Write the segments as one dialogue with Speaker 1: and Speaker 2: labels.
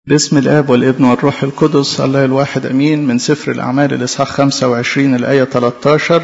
Speaker 1: باسم الآب والابن والروح القدس الله الواحد أمين من سفر الأعمال الإصحاح 25 الآية 13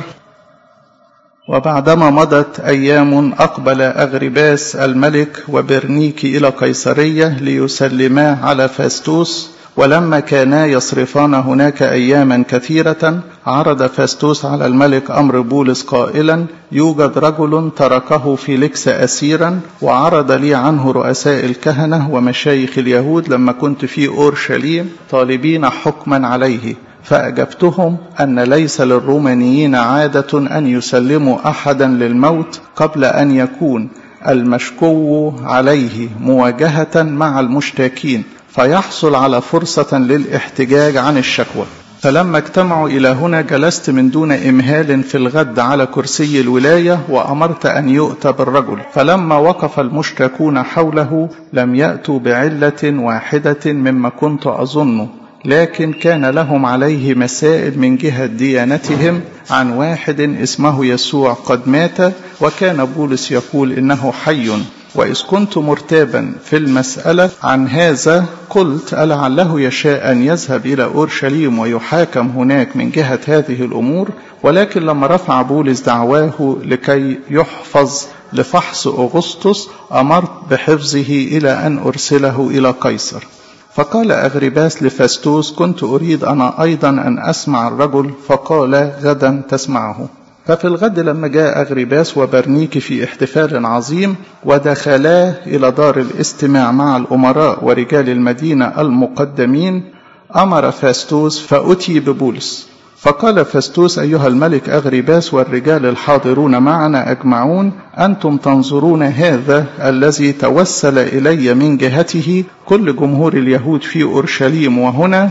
Speaker 1: وبعدما مضت أيام أقبل أغرباس الملك وبرنيكي إلى قيصرية ليسلما على فاستوس ولما كانا يصرفان هناك أياما كثيرة عرض فاستوس على الملك أمر بولس قائلا يوجد رجل تركه فيليكس أسيرا وعرض لي عنه رؤساء الكهنة ومشايخ اليهود لما كنت في أورشليم طالبين حكما عليه فأجبتهم أن ليس للرومانيين عادة أن يسلموا أحدا للموت قبل أن يكون المشكو عليه مواجهة مع المشتاكين فيحصل على فرصة للاحتجاج عن الشكوى فلما اجتمعوا إلى هنا جلست من دون إمهال في الغد على كرسي الولاية وأمرت أن يؤتى بالرجل فلما وقف المشتكون حوله لم يأتوا بعلة واحدة مما كنت أظن لكن كان لهم عليه مسائل من جهة ديانتهم عن واحد اسمه يسوع قد مات وكان بولس يقول إنه حي وإذ كنت مرتابا في المسألة عن هذا قلت ألعله يشاء أن يذهب إلى أورشليم ويحاكم هناك من جهة هذه الأمور ولكن لما رفع بولس دعواه لكي يحفظ لفحص أغسطس أمرت بحفظه إلى أن أرسله إلى قيصر فقال أغرباس لفاستوس كنت أريد أنا أيضا أن أسمع الرجل فقال غدا تسمعه ففي الغد لما جاء أغرباس وبرنيكي في احتفال عظيم ودخلا إلى دار الاستماع مع الأمراء ورجال المدينة المقدمين أمر فاستوس فأتي ببولس فقال فاستوس أيها الملك أغرباس والرجال الحاضرون معنا أجمعون أنتم تنظرون هذا الذي توسل إلي من جهته كل جمهور اليهود في أورشليم وهنا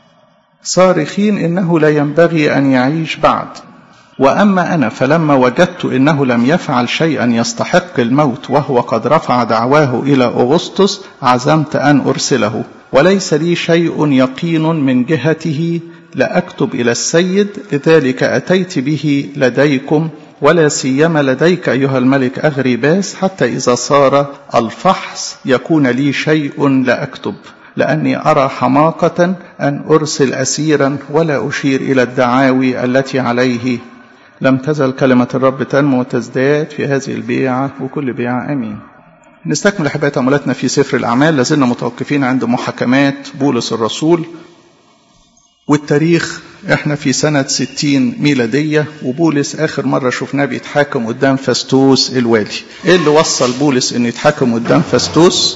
Speaker 1: صارخين إنه لا ينبغي أن يعيش بعد وأما أنا فلما وجدت إنه لم يفعل شيئا يستحق الموت وهو قد رفع دعواه إلى أغسطس عزمت أن أرسله وليس لي شيء يقين من جهته لأكتب إلى السيد لذلك أتيت به لديكم ولا سيما لديك أيها الملك أغرباس حتى إذا صار الفحص يكون لي شيء لأكتب لأني أرى حماقة أن أرسل أسيرا ولا أشير إلى الدعاوي التي عليه لم تزل كلمة الرب تنمو وتزداد في هذه البيعة وكل بيعة أمين نستكمل أحبائي تأملاتنا في سفر الأعمال لازلنا متوقفين عند محاكمات بولس الرسول والتاريخ احنا في سنة 60 ميلادية وبولس آخر مرة شفناه بيتحاكم قدام فاستوس الوالي ايه اللي وصل بولس انه يتحاكم قدام فاستوس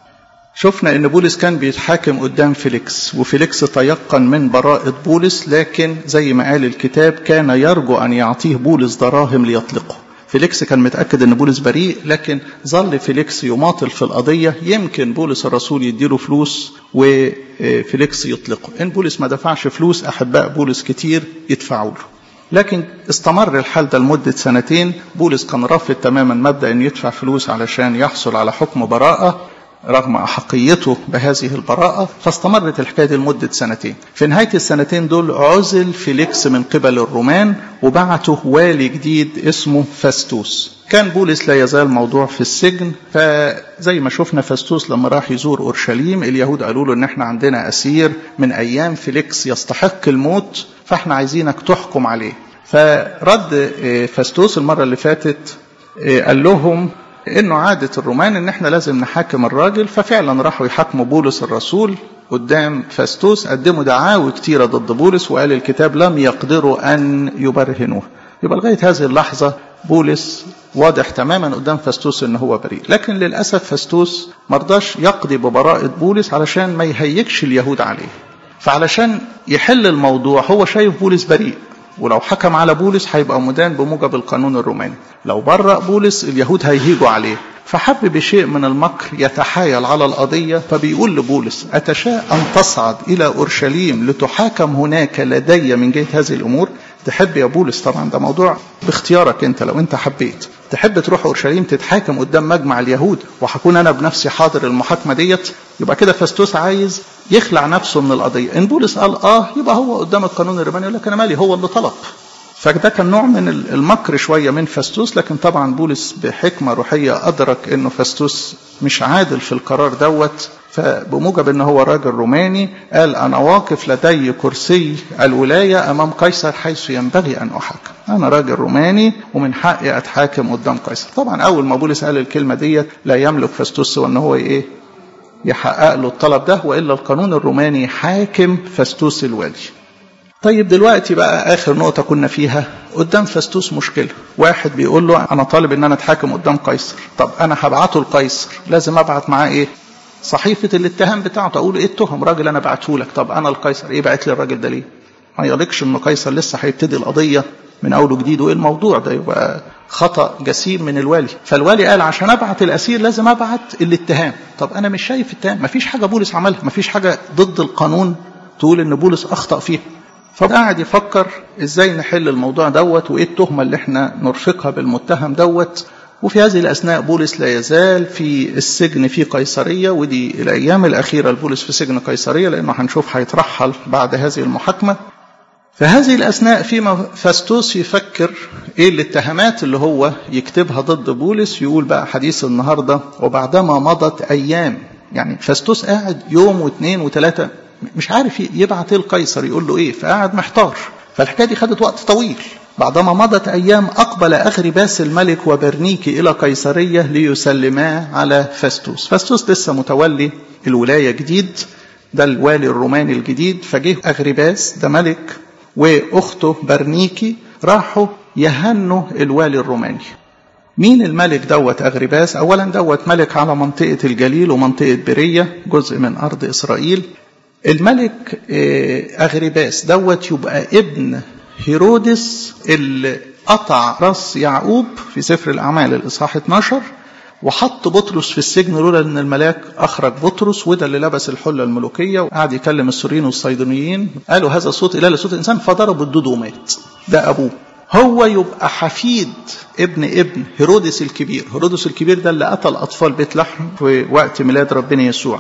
Speaker 1: شفنا ان بولس كان بيتحاكم قدام فيليكس وفيليكس تيقن من براءة بولس لكن زي ما قال الكتاب كان يرجو ان يعطيه بولس دراهم ليطلقه فيليكس كان متأكد ان بولس بريء لكن ظل فيليكس يماطل في القضية يمكن بولس الرسول يديله فلوس وفيليكس يطلقه ان بولس ما دفعش فلوس احباء بولس كتير يدفعوا له لكن استمر الحال ده لمدة سنتين بولس كان رافض تماما مبدأ ان يدفع فلوس علشان يحصل على حكم براءة رغم أحقيته بهذه البراءة فاستمرت الحكاية دي لمدة سنتين في نهاية السنتين دول عزل فيليكس من قبل الرومان وبعته والي جديد اسمه فاستوس كان بولس لا يزال موضوع في السجن فزي ما شفنا فاستوس لما راح يزور أورشليم اليهود قالوا له إن احنا عندنا أسير من أيام فيليكس يستحق الموت فاحنا عايزينك تحكم عليه فرد فاستوس المرة اللي فاتت قال لهم انه عادة الرومان ان احنا لازم نحاكم الراجل ففعلا راحوا يحاكموا بولس الرسول قدام فاستوس قدموا دعاوي كتيرة ضد بولس وقال الكتاب لم يقدروا ان يبرهنوه يبقى لغاية هذه اللحظة بولس واضح تماما قدام فاستوس ان هو بريء لكن للأسف فاستوس مرضاش يقضي ببراءة بولس علشان ما يهيكش اليهود عليه فعلشان يحل الموضوع هو شايف بولس بريء ولو حكم على بولس هيبقى مدان بموجب القانون الروماني لو برأ بولس اليهود هيهيجوا عليه فحب بشيء من المكر يتحايل على القضية فبيقول لبولس أتشاء أن تصعد إلى أورشليم لتحاكم هناك لدي من جهة هذه الأمور تحب يا بولس طبعا ده موضوع باختيارك انت لو انت حبيت تحب تروح اورشليم تتحاكم قدام مجمع اليهود وهكون انا بنفسي حاضر المحاكمه ديت يبقى كده فاستوس عايز يخلع نفسه من القضيه ان بولس قال اه يبقى هو قدام القانون الروماني يقول لك انا مالي هو اللي طلب فده كان نوع من المكر شوية من فاستوس لكن طبعا بولس بحكمة روحية أدرك أنه فاستوس مش عادل في القرار دوت فبموجب ان هو راجل روماني قال انا واقف لدي كرسي الولايه امام قيصر حيث ينبغي ان احاكم انا راجل روماني ومن حقي اتحاكم قدام قيصر طبعا اول ما بولس قال الكلمه ديت لا يملك فاستوس سوى ان هو ايه يحقق له الطلب ده والا القانون الروماني حاكم فاستوس الوالي طيب دلوقتي بقى اخر نقطه كنا فيها قدام فاستوس مشكله واحد بيقول له انا طالب ان انا اتحاكم قدام قيصر طب انا هبعته لقيصر لازم ابعت معاه ايه صحيفة الاتهام بتاعته أقول إيه التهم راجل أنا بعته لك طب أنا القيصر إيه بعت لي الراجل ده ليه؟ ما يليقش إن قيصر لسه هيبتدي القضية من أول وجديد وإيه الموضوع ده يبقى خطأ جسيم من الوالي فالوالي قال عشان أبعت الأسير لازم أبعت الاتهام طب أنا مش شايف اتهام مفيش حاجة بولس عملها مفيش حاجة ضد القانون تقول إن بولس أخطأ فيها فقاعد يفكر ازاي نحل الموضوع دوت وايه التهمه اللي احنا نرفقها بالمتهم دوت وفي هذه الأثناء بولس لا يزال في السجن في قيصرية ودي الأيام الأخيرة لبولس في سجن قيصرية لأنه هنشوف هيترحل بعد هذه المحاكمة في هذه الأثناء فيما فاستوس يفكر إيه الاتهامات اللي هو يكتبها ضد بولس يقول بقى حديث النهاردة وبعدما مضت أيام يعني فاستوس قاعد يوم واثنين وثلاثة مش عارف يبعت ايه القيصر يقول له ايه فقاعد محتار فالحكايه دي خدت وقت طويل بعدما مضت أيام أقبل أغرباس الملك وبرنيكي إلى قيصرية ليسلما على فاستوس فاستوس لسه متولي الولاية جديد ده الوالي الروماني الجديد فجه أغرباس ده ملك وأخته برنيكي راحوا يهنوا الوالي الروماني مين الملك دوت أغرباس أولا دوت ملك على منطقة الجليل ومنطقة برية جزء من أرض إسرائيل الملك أغرباس دوت يبقى ابن هيرودس اللي قطع راس يعقوب في سفر الأعمال الإصحاح 12 وحط بطرس في السجن لولا ان الملاك اخرج بطرس وده اللي لبس الحله الملوكيه وقعد يكلم السوريين والصيدونيين قالوا هذا صوت اله لصوت انسان فضرب الدود ومات ده ابوه هو يبقى حفيد ابن ابن هيرودس الكبير هيرودس الكبير ده اللي قتل اطفال بيت لحم في وقت ميلاد ربنا يسوع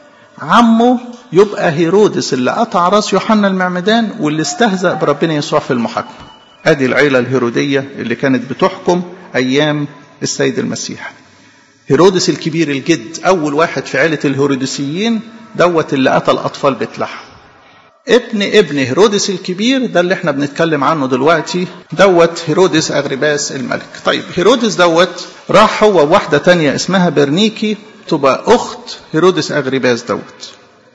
Speaker 1: عمه يبقى هيرودس اللي قطع راس يوحنا المعمدان واللي استهزأ بربنا يسوع في المحاكمة ادي العيلة الهيرودية اللي كانت بتحكم ايام السيد المسيح هيرودس الكبير الجد اول واحد في عيلة الهيرودسيين دوت اللي قتل اطفال بيت لحم ابن ابن هيرودس الكبير ده اللي احنا بنتكلم عنه دلوقتي دوت هيرودس اغرباس الملك طيب هيرودس دوت راح هو وواحدة تانية اسمها برنيكي تبقى أخت هيرودس أغرباس دوت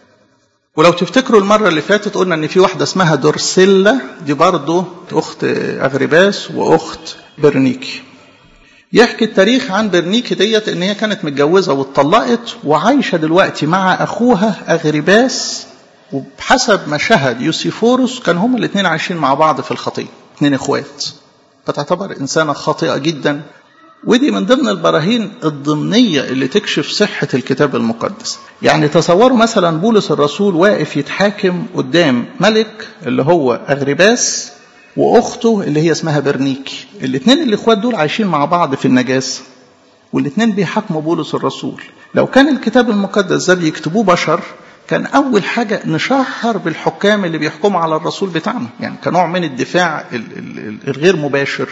Speaker 1: ولو تفتكروا المرة اللي فاتت قلنا إن في واحدة اسمها دورسيلا دي برضه أخت أغرباس وأخت برنيكي يحكي التاريخ عن برنيكي ديت إن هي كانت متجوزة واتطلقت وعايشة دلوقتي مع أخوها أغرباس وبحسب ما شهد يوسيفوروس كان هما الاثنين عايشين مع بعض في الخطية اثنين اخوات فتعتبر إنسانة خاطئة جدا ودي من ضمن البراهين الضمنية اللي تكشف صحة الكتاب المقدس يعني تصوروا مثلا بولس الرسول واقف يتحاكم قدام ملك اللي هو أغرباس وأخته اللي هي اسمها برنيكي الاثنين الإخوات دول عايشين مع بعض في النجاسة والاثنين بيحاكموا بولس الرسول لو كان الكتاب المقدس ده بيكتبوه بشر كان أول حاجة نشهر بالحكام اللي بيحكموا على الرسول بتاعنا يعني كنوع من الدفاع الغير مباشر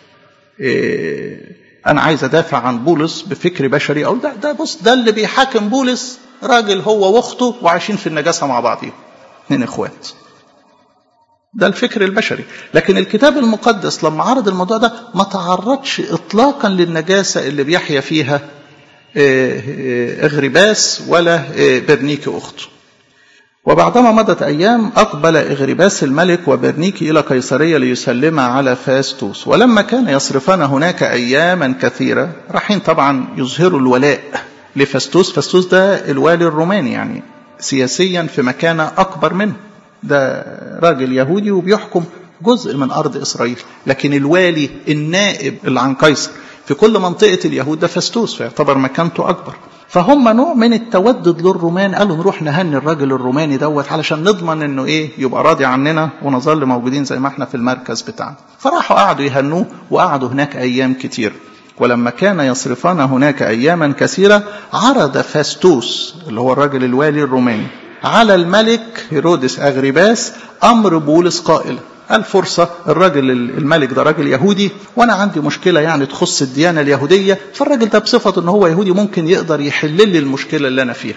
Speaker 1: إيه انا عايز ادافع عن بولس بفكر بشري او ده ده بص ده اللي بيحاكم بولس راجل هو واخته وعايشين في النجاسه مع بعضهم اثنين اخوات ده الفكر البشري لكن الكتاب المقدس لما عرض الموضوع ده ما تعرضش اطلاقا للنجاسه اللي بيحيا فيها اغرباس ولا برنيكي اخته وبعدما مضت أيام أقبل إغرباس الملك وبرنيكي إلى قيصرية ليسلم على فاستوس ولما كان يصرفان هناك أياما كثيرة رايحين طبعا يظهروا الولاء لفاستوس فاستوس ده الوالي الروماني يعني سياسيا في مكانة أكبر منه ده راجل يهودي وبيحكم جزء من أرض إسرائيل لكن الوالي النائب اللي عن قيصر في كل منطقة اليهود ده فاستوس فيعتبر مكانته أكبر فهم نوع من التودد للرومان قالوا نروح نهني الراجل الروماني دوت علشان نضمن انه ايه يبقى راضي عننا ونظل موجودين زي ما احنا في المركز بتاعنا فراحوا قعدوا يهنوه وقعدوا هناك ايام كتير ولما كان يصرفان هناك اياما كثيره عرض فاستوس اللي هو الراجل الوالي الروماني على الملك هيرودس اغرباس امر بولس قائلا قال فرصة الراجل الملك ده راجل يهودي وأنا عندي مشكلة يعني تخص الديانة اليهودية فالراجل ده بصفته إن هو يهودي ممكن يقدر يحل لي المشكلة اللي أنا فيها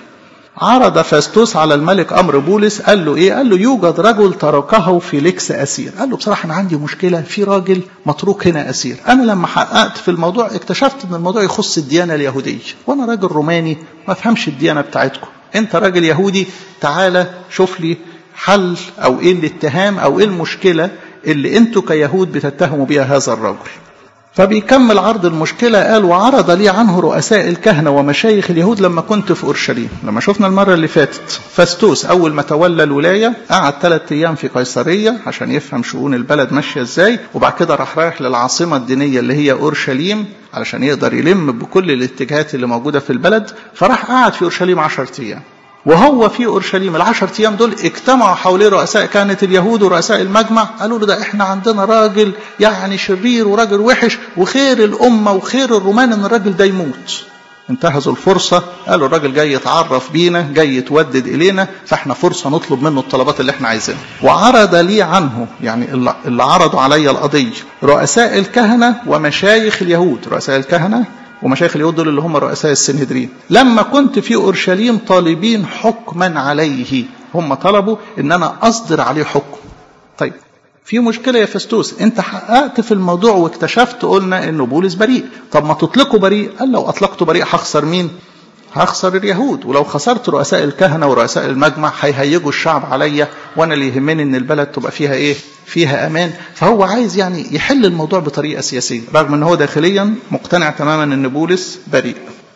Speaker 1: عرض فاستوس على الملك امر بولس قال له ايه قال له يوجد رجل تركه فيليكس اسير قال له بصراحه انا عندي مشكله في راجل متروك هنا اسير انا لما حققت في الموضوع اكتشفت ان الموضوع يخص الديانه اليهوديه وانا راجل روماني ما افهمش الديانه بتاعتكم انت راجل يهودي تعالى شوف لي حل او ايه الاتهام او ايه المشكله اللي انتوا كيهود بتتهموا بيها هذا الرجل فبيكمل عرض المشكلة قال وعرض لي عنه رؤساء الكهنة ومشايخ اليهود لما كنت في أورشليم لما شفنا المرة اللي فاتت فاستوس أول ما تولى الولاية قعد ثلاثة أيام في قيصرية عشان يفهم شؤون البلد ماشية إزاي وبعد كده راح رايح للعاصمة الدينية اللي هي أورشليم علشان يقدر يلم بكل الاتجاهات اللي موجودة في البلد فراح قعد في أورشليم عشرة أيام وهو في اورشليم العشر ايام دول اجتمعوا حواليه رؤساء كهنه اليهود ورؤساء المجمع قالوا له ده احنا عندنا راجل يعني شرير وراجل وحش وخير الامه وخير الرومان ان الراجل ده يموت انتهزوا الفرصه قالوا الراجل جاي يتعرف بينا جاي يتودد الينا فاحنا فرصه نطلب منه الطلبات اللي احنا عايزينها وعرض لي عنه يعني اللي عرضوا علي القضيه رؤساء الكهنه ومشايخ اليهود رؤساء الكهنه ومشايخ اليهود دول اللي هم رؤساء السنهدرين لما كنت في اورشليم طالبين حكما عليه هم طلبوا ان انا اصدر عليه حكم طيب في مشكلة يا فستوس انت حققت في الموضوع واكتشفت قلنا انه بولس بريء طب ما تطلقه بريء قال لو اطلقته بريء هخسر مين هخسر اليهود ولو خسرت رؤساء الكهنة ورؤساء المجمع هيهيجوا الشعب عليا وانا اللي يهمني ان البلد تبقى فيها ايه فيها امان فهو عايز يعني يحل الموضوع بطريقة سياسية رغم ان هو داخليا مقتنع تماما ان بولس بريء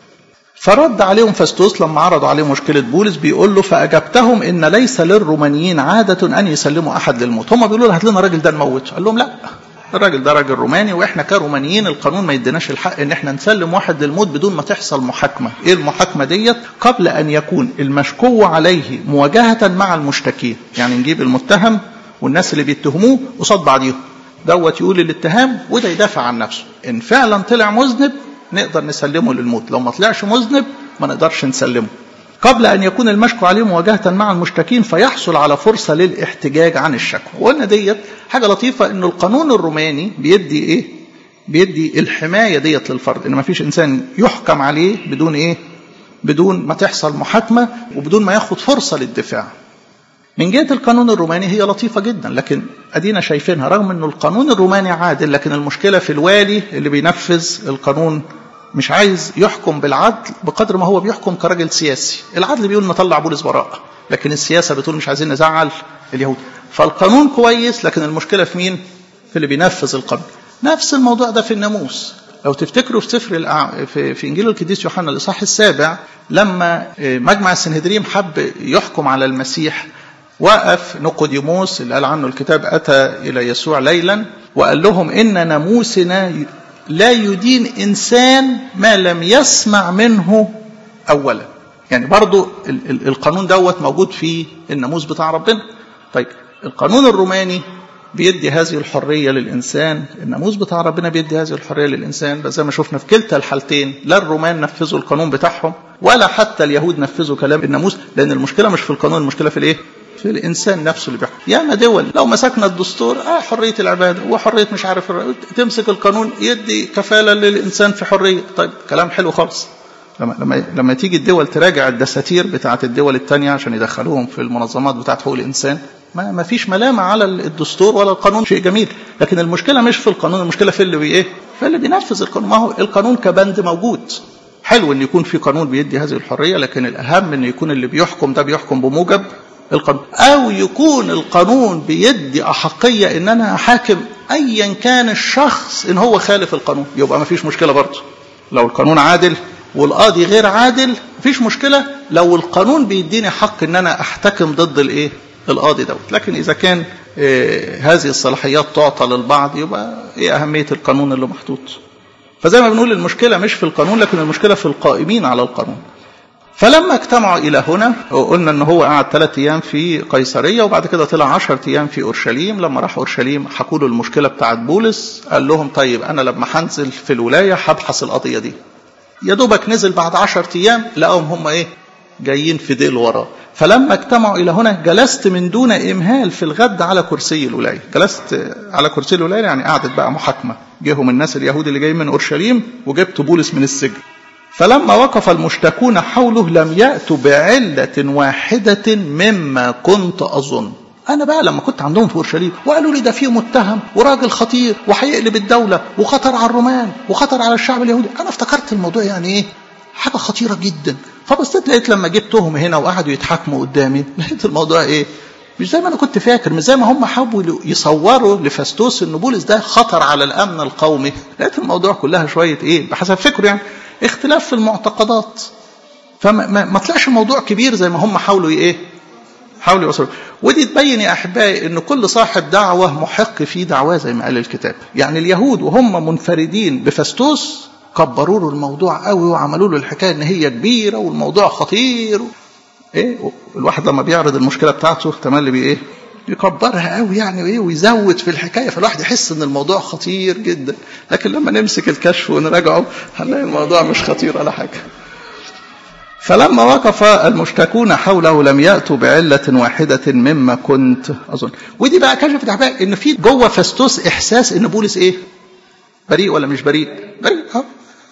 Speaker 1: فرد عليهم فاستوس لما عرضوا عليه مشكلة بولس بيقول له فأجبتهم إن ليس للرومانيين عادة أن يسلموا أحد للموت هم بيقولوا له هات لنا الراجل ده نموته قال لهم لا الراجل ده راجل روماني واحنا كرومانيين القانون ما يديناش الحق ان احنا نسلم واحد للموت بدون ما تحصل محاكمه، ايه المحاكمه ديت؟ قبل ان يكون المشكو عليه مواجهه مع المشتكين، يعني نجيب المتهم والناس اللي بيتهموه قصاد بعضيهم. دوت يقول الاتهام وده يدافع عن نفسه، ان فعلا طلع مذنب نقدر نسلمه للموت، لو ما طلعش مذنب ما نقدرش نسلمه. قبل أن يكون المشكو عليه مواجهة مع المشتكين فيحصل على فرصة للاحتجاج عن الشكوى وقلنا ديت حاجة لطيفة أن القانون الروماني بيدي إيه بيدي الحماية ديت للفرد إن ما فيش إنسان يحكم عليه بدون إيه بدون ما تحصل محاكمة وبدون ما ياخد فرصة للدفاع من جهة القانون الروماني هي لطيفة جدا لكن أدينا شايفينها رغم أن القانون الروماني عادل لكن المشكلة في الوالي اللي بينفذ القانون مش عايز يحكم بالعدل بقدر ما هو بيحكم كراجل سياسي العدل بيقول نطلع بولس براءة لكن السياسة بتقول مش عايزين نزعل اليهود فالقانون كويس لكن المشكلة في مين في اللي بينفذ القانون نفس الموضوع ده في الناموس لو تفتكروا في سفر الأع... في, في انجيل القديس يوحنا الاصحاح السابع لما مجمع السنهدريم حب يحكم على المسيح وقف نقوديموس اللي قال عنه الكتاب اتى الى يسوع ليلا وقال لهم ان ناموسنا لا يدين إنسان ما لم يسمع منه أولا يعني برضو القانون دوت موجود في الناموس بتاع ربنا طيب القانون الروماني بيدي هذه الحرية للإنسان الناموس بتاع ربنا بيدي هذه الحرية للإنسان بس زي ما شفنا في كلتا الحالتين لا الرومان نفذوا القانون بتاعهم ولا حتى اليهود نفذوا كلام الناموس لأن المشكلة مش في القانون المشكلة في الإيه؟ في الانسان نفسه اللي بيحكم ياما دول لو مسكنا الدستور اه حريه العباده وحريه مش عارف تمسك القانون يدي كفاله للانسان في حريه طيب كلام حلو خالص لما لما لما تيجي الدول تراجع الدساتير بتاعه الدول الثانيه عشان يدخلوهم في المنظمات بتاعه حقوق الانسان ما ما فيش ملامه على الدستور ولا القانون شيء جميل لكن المشكله مش في القانون المشكله في اللي بي ايه في اللي بينفذ القانون ما هو القانون كبند موجود حلو ان يكون في قانون بيدي هذه الحريه لكن الاهم ان يكون اللي بيحكم ده بيحكم بموجب القانون أو يكون القانون بيدي أحقية إن أنا أحاكم أيا كان الشخص إن هو خالف القانون يبقى ما فيش مشكلة برضه لو القانون عادل والقاضي غير عادل مفيش مشكلة لو القانون بيديني حق إن أنا أحتكم ضد الإيه القاضي دوت لكن إذا كان إيه هذه الصلاحيات تعطى للبعض يبقى إيه أهمية القانون اللي محطوط فزي ما بنقول المشكلة مش في القانون لكن المشكلة في القائمين على القانون فلما اجتمعوا إلى هنا قلنا أن هو قعد ثلاثة أيام في قيصرية وبعد كده طلع عشرة أيام في أورشليم لما راح أورشليم حكوا له المشكلة بتاعت بولس قال لهم طيب أنا لما هنزل في الولاية هبحث القضية دي يا دوبك نزل بعد عشرة أيام لقاهم هم إيه جايين في ديل وراه فلما اجتمعوا إلى هنا جلست من دون إمهال في الغد على كرسي الولاية جلست على كرسي الولاية يعني قعدت بقى محاكمة جيهم الناس اليهود اللي جايين من أورشليم وجبت بولس من السجن فلما وقف المشتكون حوله لم يأتوا بعلة واحدة مما كنت أظن أنا بقى لما كنت عندهم في أورشليم وقالوا لي ده فيه متهم وراجل خطير وهيقلب الدولة وخطر على الرومان وخطر على الشعب اليهودي أنا افتكرت الموضوع يعني إيه حاجة خطيرة جدا فبصيت لقيت لما جبتهم هنا وقعدوا يتحاكموا قدامي لقيت الموضوع إيه مش زي ما انا كنت فاكر مش زي ما هم حاولوا يصوروا لفاستوس ان بولس ده خطر على الامن القومي لقيت الموضوع كلها شويه ايه بحسب فكره يعني اختلاف في المعتقدات فما ما, ما طلعش موضوع كبير زي ما هم حاولوا ايه حاولوا يوصلوا ودي تبين يا احبائي ان كل صاحب دعوه محق في دعواه زي ما قال الكتاب يعني اليهود وهم منفردين بفاستوس كبروا له الموضوع قوي وعملوا له الحكايه ان هي كبيره والموضوع خطير ايه الواحد لما بيعرض المشكله بتاعته تملي بيه ايه يكبرها قوي يعني ايه ويزود في الحكايه فالواحد يحس ان الموضوع خطير جدا لكن لما نمسك الكشف ونراجعه هنلاقي الموضوع مش خطير ولا حاجه فلما وقف المشتكون حوله لم يأتوا بعلة واحدة مما كنت أظن ودي بقى كشفت أحبائي إن في جوه فاستوس إحساس إن بولس إيه بريء ولا مش بريء بريء أه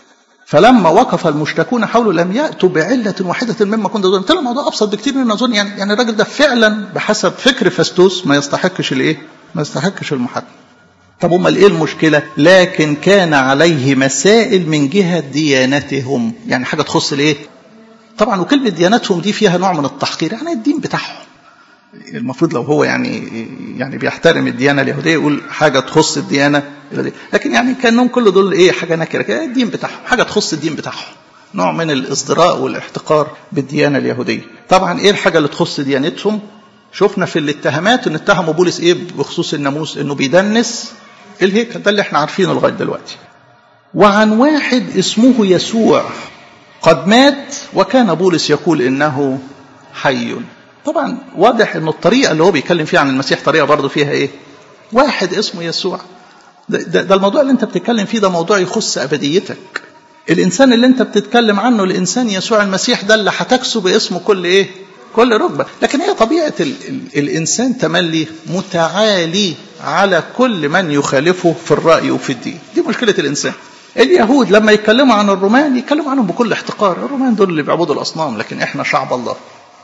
Speaker 1: فلما وقف المشتكون حوله لم يأتوا بعلة واحدة مما كنت أظن طلع الموضوع أبسط بكتير من أظن يعني يعني الراجل ده فعلا بحسب فكر فاستوس ما يستحقش الإيه ما يستحقش المحاكمة طب امال ايه المشكله لكن كان عليه مسائل من جهه ديانتهم يعني حاجه تخص الايه طبعا وكلمه ديانتهم دي فيها نوع من التحقير يعني الدين بتاعهم المفروض لو هو يعني يعني بيحترم الديانه اليهوديه يقول حاجه تخص الديانه لكن يعني كانهم كل دول ايه حاجه نكره كده الدين بتاعهم حاجه تخص الدين بتاعهم نوع من الازدراء والاحتقار بالديانه اليهوديه طبعا ايه الحاجه اللي تخص ديانتهم شفنا في الاتهامات ان اتهموا بولس ايه بخصوص الناموس انه بيدنس الهيكل ده اللي احنا عارفينه لغايه دلوقتي وعن واحد اسمه يسوع قد مات وكان بولس يقول انه حي طبعا واضح ان الطريقه اللي هو بيتكلم فيها عن المسيح طريقه برضه فيها ايه واحد اسمه يسوع ده, ده, ده الموضوع اللي انت بتتكلم فيه ده موضوع يخص ابديتك الانسان اللي انت بتتكلم عنه الانسان يسوع المسيح ده اللي هتكسو باسمه كل ايه كل ركبة لكن هي طبيعة ال ال الإنسان تملي متعالي على كل من يخالفه في الرأي وفي الدين دي مشكلة الإنسان اليهود لما يتكلموا عن الرومان يتكلموا عنهم بكل احتقار الرومان دول اللي بيعبدوا الأصنام لكن إحنا شعب الله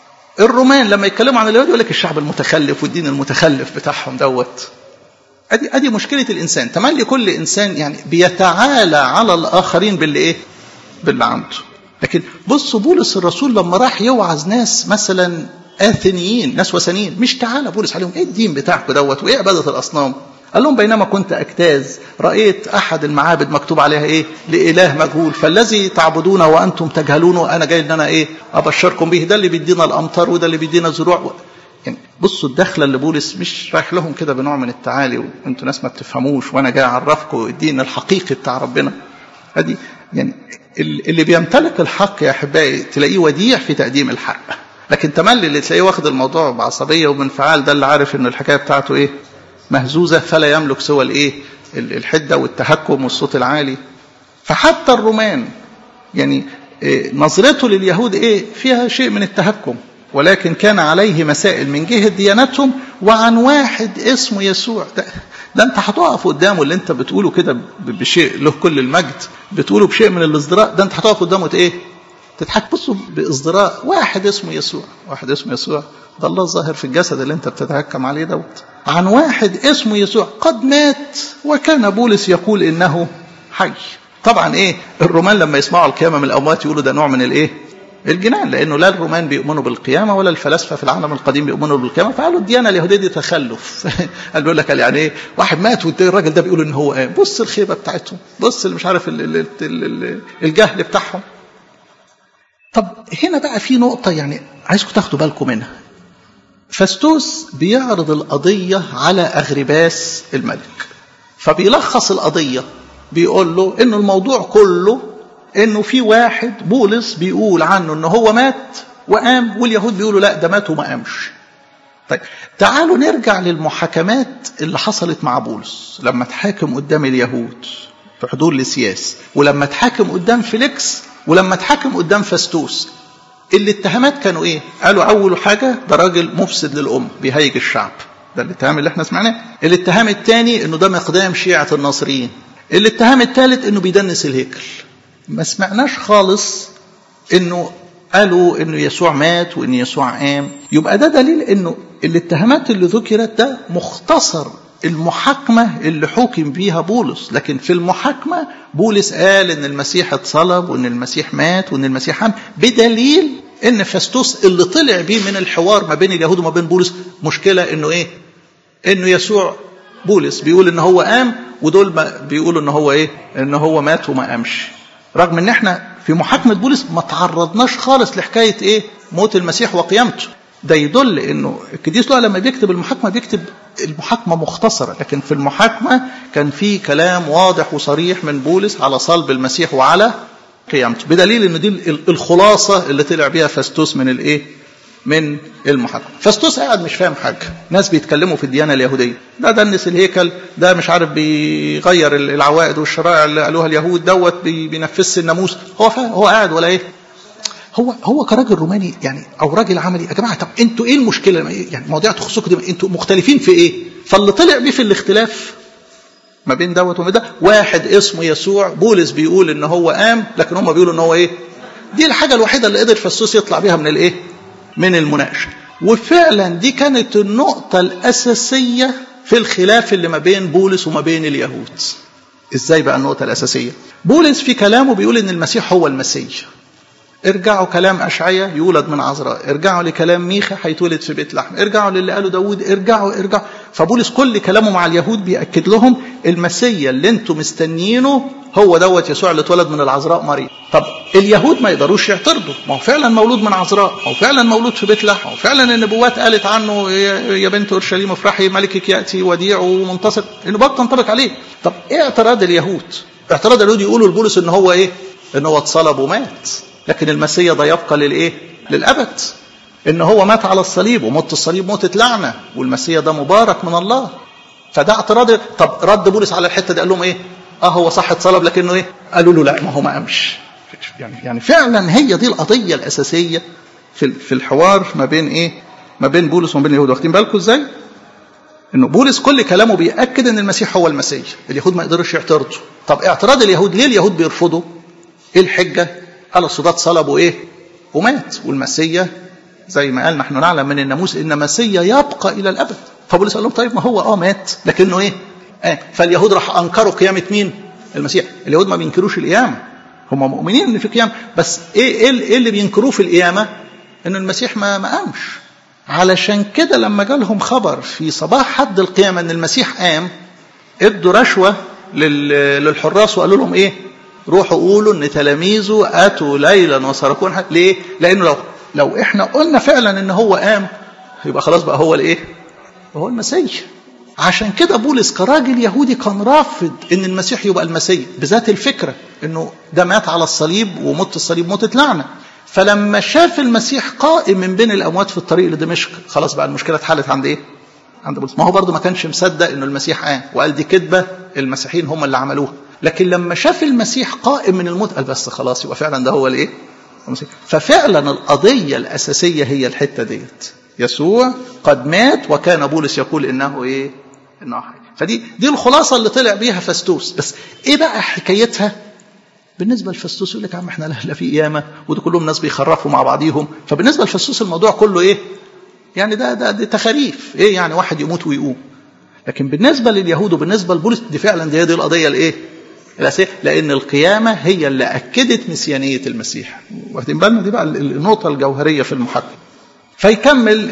Speaker 1: الرومان لما يتكلموا عن اليهود يقول لك الشعب المتخلف والدين المتخلف بتاعهم دوت ادي ادي مشكله الانسان تملي كل انسان يعني بيتعالى على الاخرين باللي ايه باللي عنده لكن بصوا بولس الرسول لما راح يوعظ ناس مثلا اثنيين ناس وثنيين مش تعالى بولس عليهم ايه الدين بتاعكم دوت وايه عباده الاصنام قال لهم بينما كنت اجتاز رايت احد المعابد مكتوب عليها ايه لاله مجهول فالذي تعبدونه وانتم تجهلونه انا جاي ان انا ايه ابشركم به ده اللي بيدينا الامطار وده اللي بيدينا الزروع يعني بصوا الدخله اللي بولس مش رايح لهم كده بنوع من التعالي وانتوا ناس ما بتفهموش وانا جاي اعرفكم الدين الحقيقي بتاع ربنا ادي يعني اللي بيمتلك الحق يا احبائي تلاقيه وديع في تقديم الحق لكن تملي اللي تلاقيه واخد الموضوع بعصبيه وبانفعال ده اللي عارف ان الحكايه بتاعته ايه مهزوزه فلا يملك سوى الايه الحده والتهكم والصوت العالي فحتى الرومان يعني إيه نظرته لليهود ايه فيها شيء من التهكم ولكن كان عليه مسائل من جهه ديانتهم وعن واحد اسمه يسوع ده, ده انت هتقف قدامه اللي انت بتقوله كده بشيء له كل المجد بتقوله بشيء من الازدراء ده انت هتقف قدامه ايه تضحك بصوا بازدراء واحد اسمه يسوع واحد اسمه يسوع ده الله الظاهر في الجسد اللي انت بتتهكم عليه دوت عن واحد اسمه يسوع قد مات وكان بولس يقول انه حي طبعا ايه الرومان لما يسمعوا القيامه من الاموات يقولوا ده نوع من الايه الجنان لانه لا الرومان بيؤمنوا بالقيامه ولا الفلاسفه في العالم القديم بيؤمنوا بالقيامه فقالوا الديانه اليهوديه دي تخلف قال بيقول لك يعني ايه واحد مات والراجل ده بيقول ان هو قام بص الخيبه بتاعتهم بص اللي مش عارف ال ال ال الجهل بتاعهم طب هنا بقى في نقطه يعني عايزكم تاخدوا بالكم منها فاستوس بيعرض القضيه على اغرباس الملك فبيلخص القضيه بيقول له انه الموضوع كله انه في واحد بولس بيقول عنه ان هو مات وقام واليهود بيقولوا لا ده مات وما قامش طيب تعالوا نرجع للمحاكمات اللي حصلت مع بولس لما اتحاكم قدام اليهود في حضور لسياس ولما اتحاكم قدام فيليكس ولما اتحاكم قدام فاستوس الاتهامات كانوا ايه قالوا اول حاجه ده راجل مفسد للامه بيهيج الشعب ده الاتهام اللي احنا سمعناه الاتهام الثاني انه ده مقدام شيعه الناصريين الاتهام الثالث انه بيدنس الهيكل ما سمعناش خالص انه قالوا انه يسوع مات وان يسوع قام يبقى ده دليل انه الاتهامات اللي ذكرت ده مختصر المحاكمة اللي حكم بيها بولس لكن في المحاكمة بولس قال ان المسيح اتصلب وان المسيح مات وان المسيح قام بدليل ان فاستوس اللي طلع بيه من الحوار ما بين اليهود وما بين بولس مشكلة انه ايه انه يسوع بولس بيقول ان هو قام ودول بيقولوا ان هو ايه ان هو مات وما قامش رغم ان احنا في محاكمة بولس ما تعرضناش خالص لحكاية ايه موت المسيح وقيامته ده يدل انه القديس لوقا لما بيكتب المحاكمة بيكتب المحاكمة مختصرة لكن في المحاكمة كان في كلام واضح وصريح من بولس على صلب المسيح وعلى قيامته بدليل ان دي الخلاصة اللي طلع بيها فاستوس من الايه من المحاكمة فاستوس قاعد مش فاهم حاجة ناس بيتكلموا في الديانة اليهودية ده دنس الهيكل ده مش عارف بيغير العوائد والشرائع اللي قالوها اليهود دوت بينفذ الناموس هو فاهم هو قاعد ولا ايه هو هو كراجل روماني يعني او راجل عملي يا جماعه طب انتوا ايه المشكله يعني مواضيع تخصكم دي انتوا مختلفين في ايه فاللي طلع بيه في الاختلاف ما بين دوت وما ده واحد اسمه يسوع بولس بيقول ان هو قام لكن هم بيقولوا ان هو ايه دي الحاجه الوحيده اللي قدر فسوس يطلع بيها من الايه من المناقشه وفعلا دي كانت النقطه الاساسيه في الخلاف اللي ما بين بولس وما بين اليهود ازاي بقى النقطه الاساسيه بولس في كلامه بيقول ان المسيح هو المسيح ارجعوا كلام أشعية يولد من عذراء ارجعوا لكلام ميخا هيتولد في بيت لحم ارجعوا للي قاله داود ارجعوا ارجعوا فبولس كل كلامه مع اليهود بيأكد لهم المسيا اللي انتم مستنيينه هو دوت يسوع اللي اتولد من العذراء مريم طب اليهود ما يقدروش يعترضوا ما هو فعلا مولود من عذراء ما هو فعلا مولود في بيت لحم وفعلا النبوات قالت عنه يا بنت اورشليم افرحي ملكك ياتي وديع ومنتصر النبوات تنطبق عليه طب ايه اعتراض اليهود اعتراض اليهود يقولوا لبولس ان هو ايه ان هو اتصلب ومات لكن المسيا ده يبقى للايه للابد ان هو مات على الصليب وموت الصليب موتة لعنة والمسيا ده مبارك من الله فده اعتراض طب رد بولس على الحته دي قال لهم ايه اه هو صح اتصلب لكنه ايه قالوا له لا ما هو ما قامش يعني يعني فعلا هي دي القضيه الاساسيه في في الحوار ما بين ايه ما بين بولس وما بين اليهود واخدين بالكم ازاي انه بولس كل كلامه بياكد ان المسيح هو المسيح اليهود ما يقدروش يعترضوا طب اعتراض اليهود ليه اليهود بيرفضوا ايه الحجه قال الصداد صلبوا ايه ومات والمسيا زي ما قال نحن نعلم من الناموس ان مسيا يبقى الى الابد فبولس قال لهم طيب ما هو اه مات لكنه ايه آه فاليهود راح انكروا قيامه مين المسيح اليهود ما بينكروش القيامه هم مؤمنين ان في قيامه بس ايه ايه اللي بينكروه في القيامه ان المسيح ما ما قامش علشان كده لما جالهم خبر في صباح حد القيامه ان المسيح قام ادوا رشوه للحراس وقالوا لهم ايه روحوا قولوا ان تلاميذه اتوا ليلا وسرقون ليه؟ لانه لو لو احنا قلنا فعلا ان هو قام يبقى خلاص بقى هو الايه؟ هو المسيح. عشان كده بولس كراجل يهودي كان رافض ان المسيح يبقى المسيح بذات الفكره انه ده مات على الصليب وموت الصليب موتة لعنه. فلما شاف المسيح قائم من بين الاموات في الطريق لدمشق خلاص بقى المشكله اتحلت عند ايه؟ عند بولس. ما هو برضه ما كانش مصدق انه المسيح قام وقال دي كذبه المسيحيين هم اللي عملوها. لكن لما شاف المسيح قائم من الموت قال بس خلاص يبقى فعلا ده هو الايه؟ ففعلا القضيه الاساسيه هي الحته ديت يسوع قد مات وكان بولس يقول انه ايه؟ انه حي فدي دي الخلاصه اللي طلع بيها فاستوس بس ايه بقى حكايتها؟ بالنسبه لفاستوس يقول لك يا عم احنا لا في قيامه ودول كلهم ناس بيخرفوا مع بعضيهم فبالنسبه لفاستوس الموضوع كله ايه؟ يعني ده ده, ده تخاريف ايه يعني واحد يموت ويقوم لكن بالنسبه لليهود وبالنسبه لبولس دي فعلا دي, دي القضيه الايه؟ الأساسية لأن القيامة هي اللي أكدت مسيانية المسيح واخدين بالنا دي بقى النقطة الجوهرية في المحاكمة فيكمل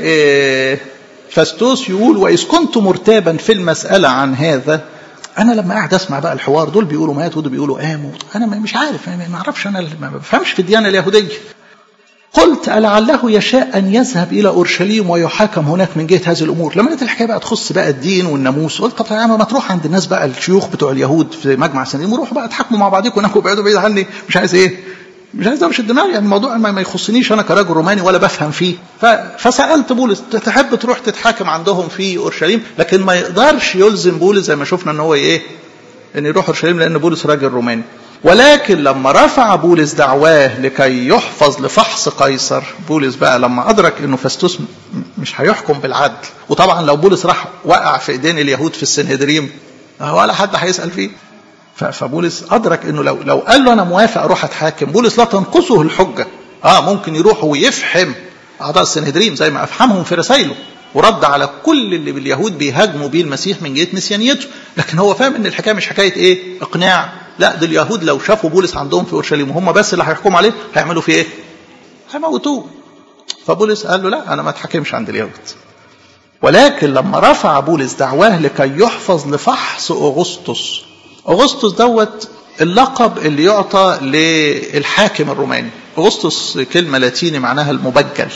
Speaker 1: فاستوس يقول وإذ كنت مرتابا في المسألة عن هذا أنا لما قاعد أسمع بقى الحوار دول بيقولوا مات ودول بيقولوا قاموا أنا مش عارف ما أعرفش أنا ما بفهمش في الديانة اليهودية قلت ألعله يشاء أن يذهب إلى أورشليم ويحاكم هناك من جهة هذه الأمور لما لقيت الحكاية بقى تخص بقى الدين والناموس قلت طب يا عم ما تروح عند الناس بقى الشيوخ بتوع اليهود في مجمع سنين وروحوا بقى تحاكموا مع بعضكم هناك وابعدوا بعيد عني مش عايز إيه مش عايز امشي الدماغ يعني الموضوع ما يخصنيش انا كراجل روماني ولا بفهم فيه فسالت بولس تحب تروح تتحاكم عندهم في اورشليم لكن ما يقدرش يلزم بولس زي ما شفنا ان هو ايه ان يروح اورشليم لان بولس راجل روماني ولكن لما رفع بولس دعواه لكي يحفظ لفحص قيصر بولس بقى لما أدرك أنه فاستوس مش هيحكم بالعدل وطبعا لو بولس راح وقع في إيدين اليهود في السنهدريم ولا حد هيسأل فيه فبولس ادرك انه لو لو قال له انا موافق اروح اتحاكم بولس لا تنقصه الحجه اه ممكن يروح ويفحم اعضاء السنهدرين زي ما افحمهم في رسائله ورد على كل اللي باليهود بيهاجموا بيه المسيح من جهه مسيانيته لكن هو فاهم ان الحكايه مش حكايه ايه اقناع لا دول اليهود لو شافوا بولس عندهم في اورشليم وهم بس اللي هيحكموا عليه هيعملوا فيه ايه هيموتوه فبولس قال له لا انا ما اتحكمش عند اليهود ولكن لما رفع بولس دعواه لكي يحفظ لفحص اغسطس اغسطس دوت اللقب اللي يعطى للحاكم الروماني اغسطس كلمه لاتيني معناها المبجل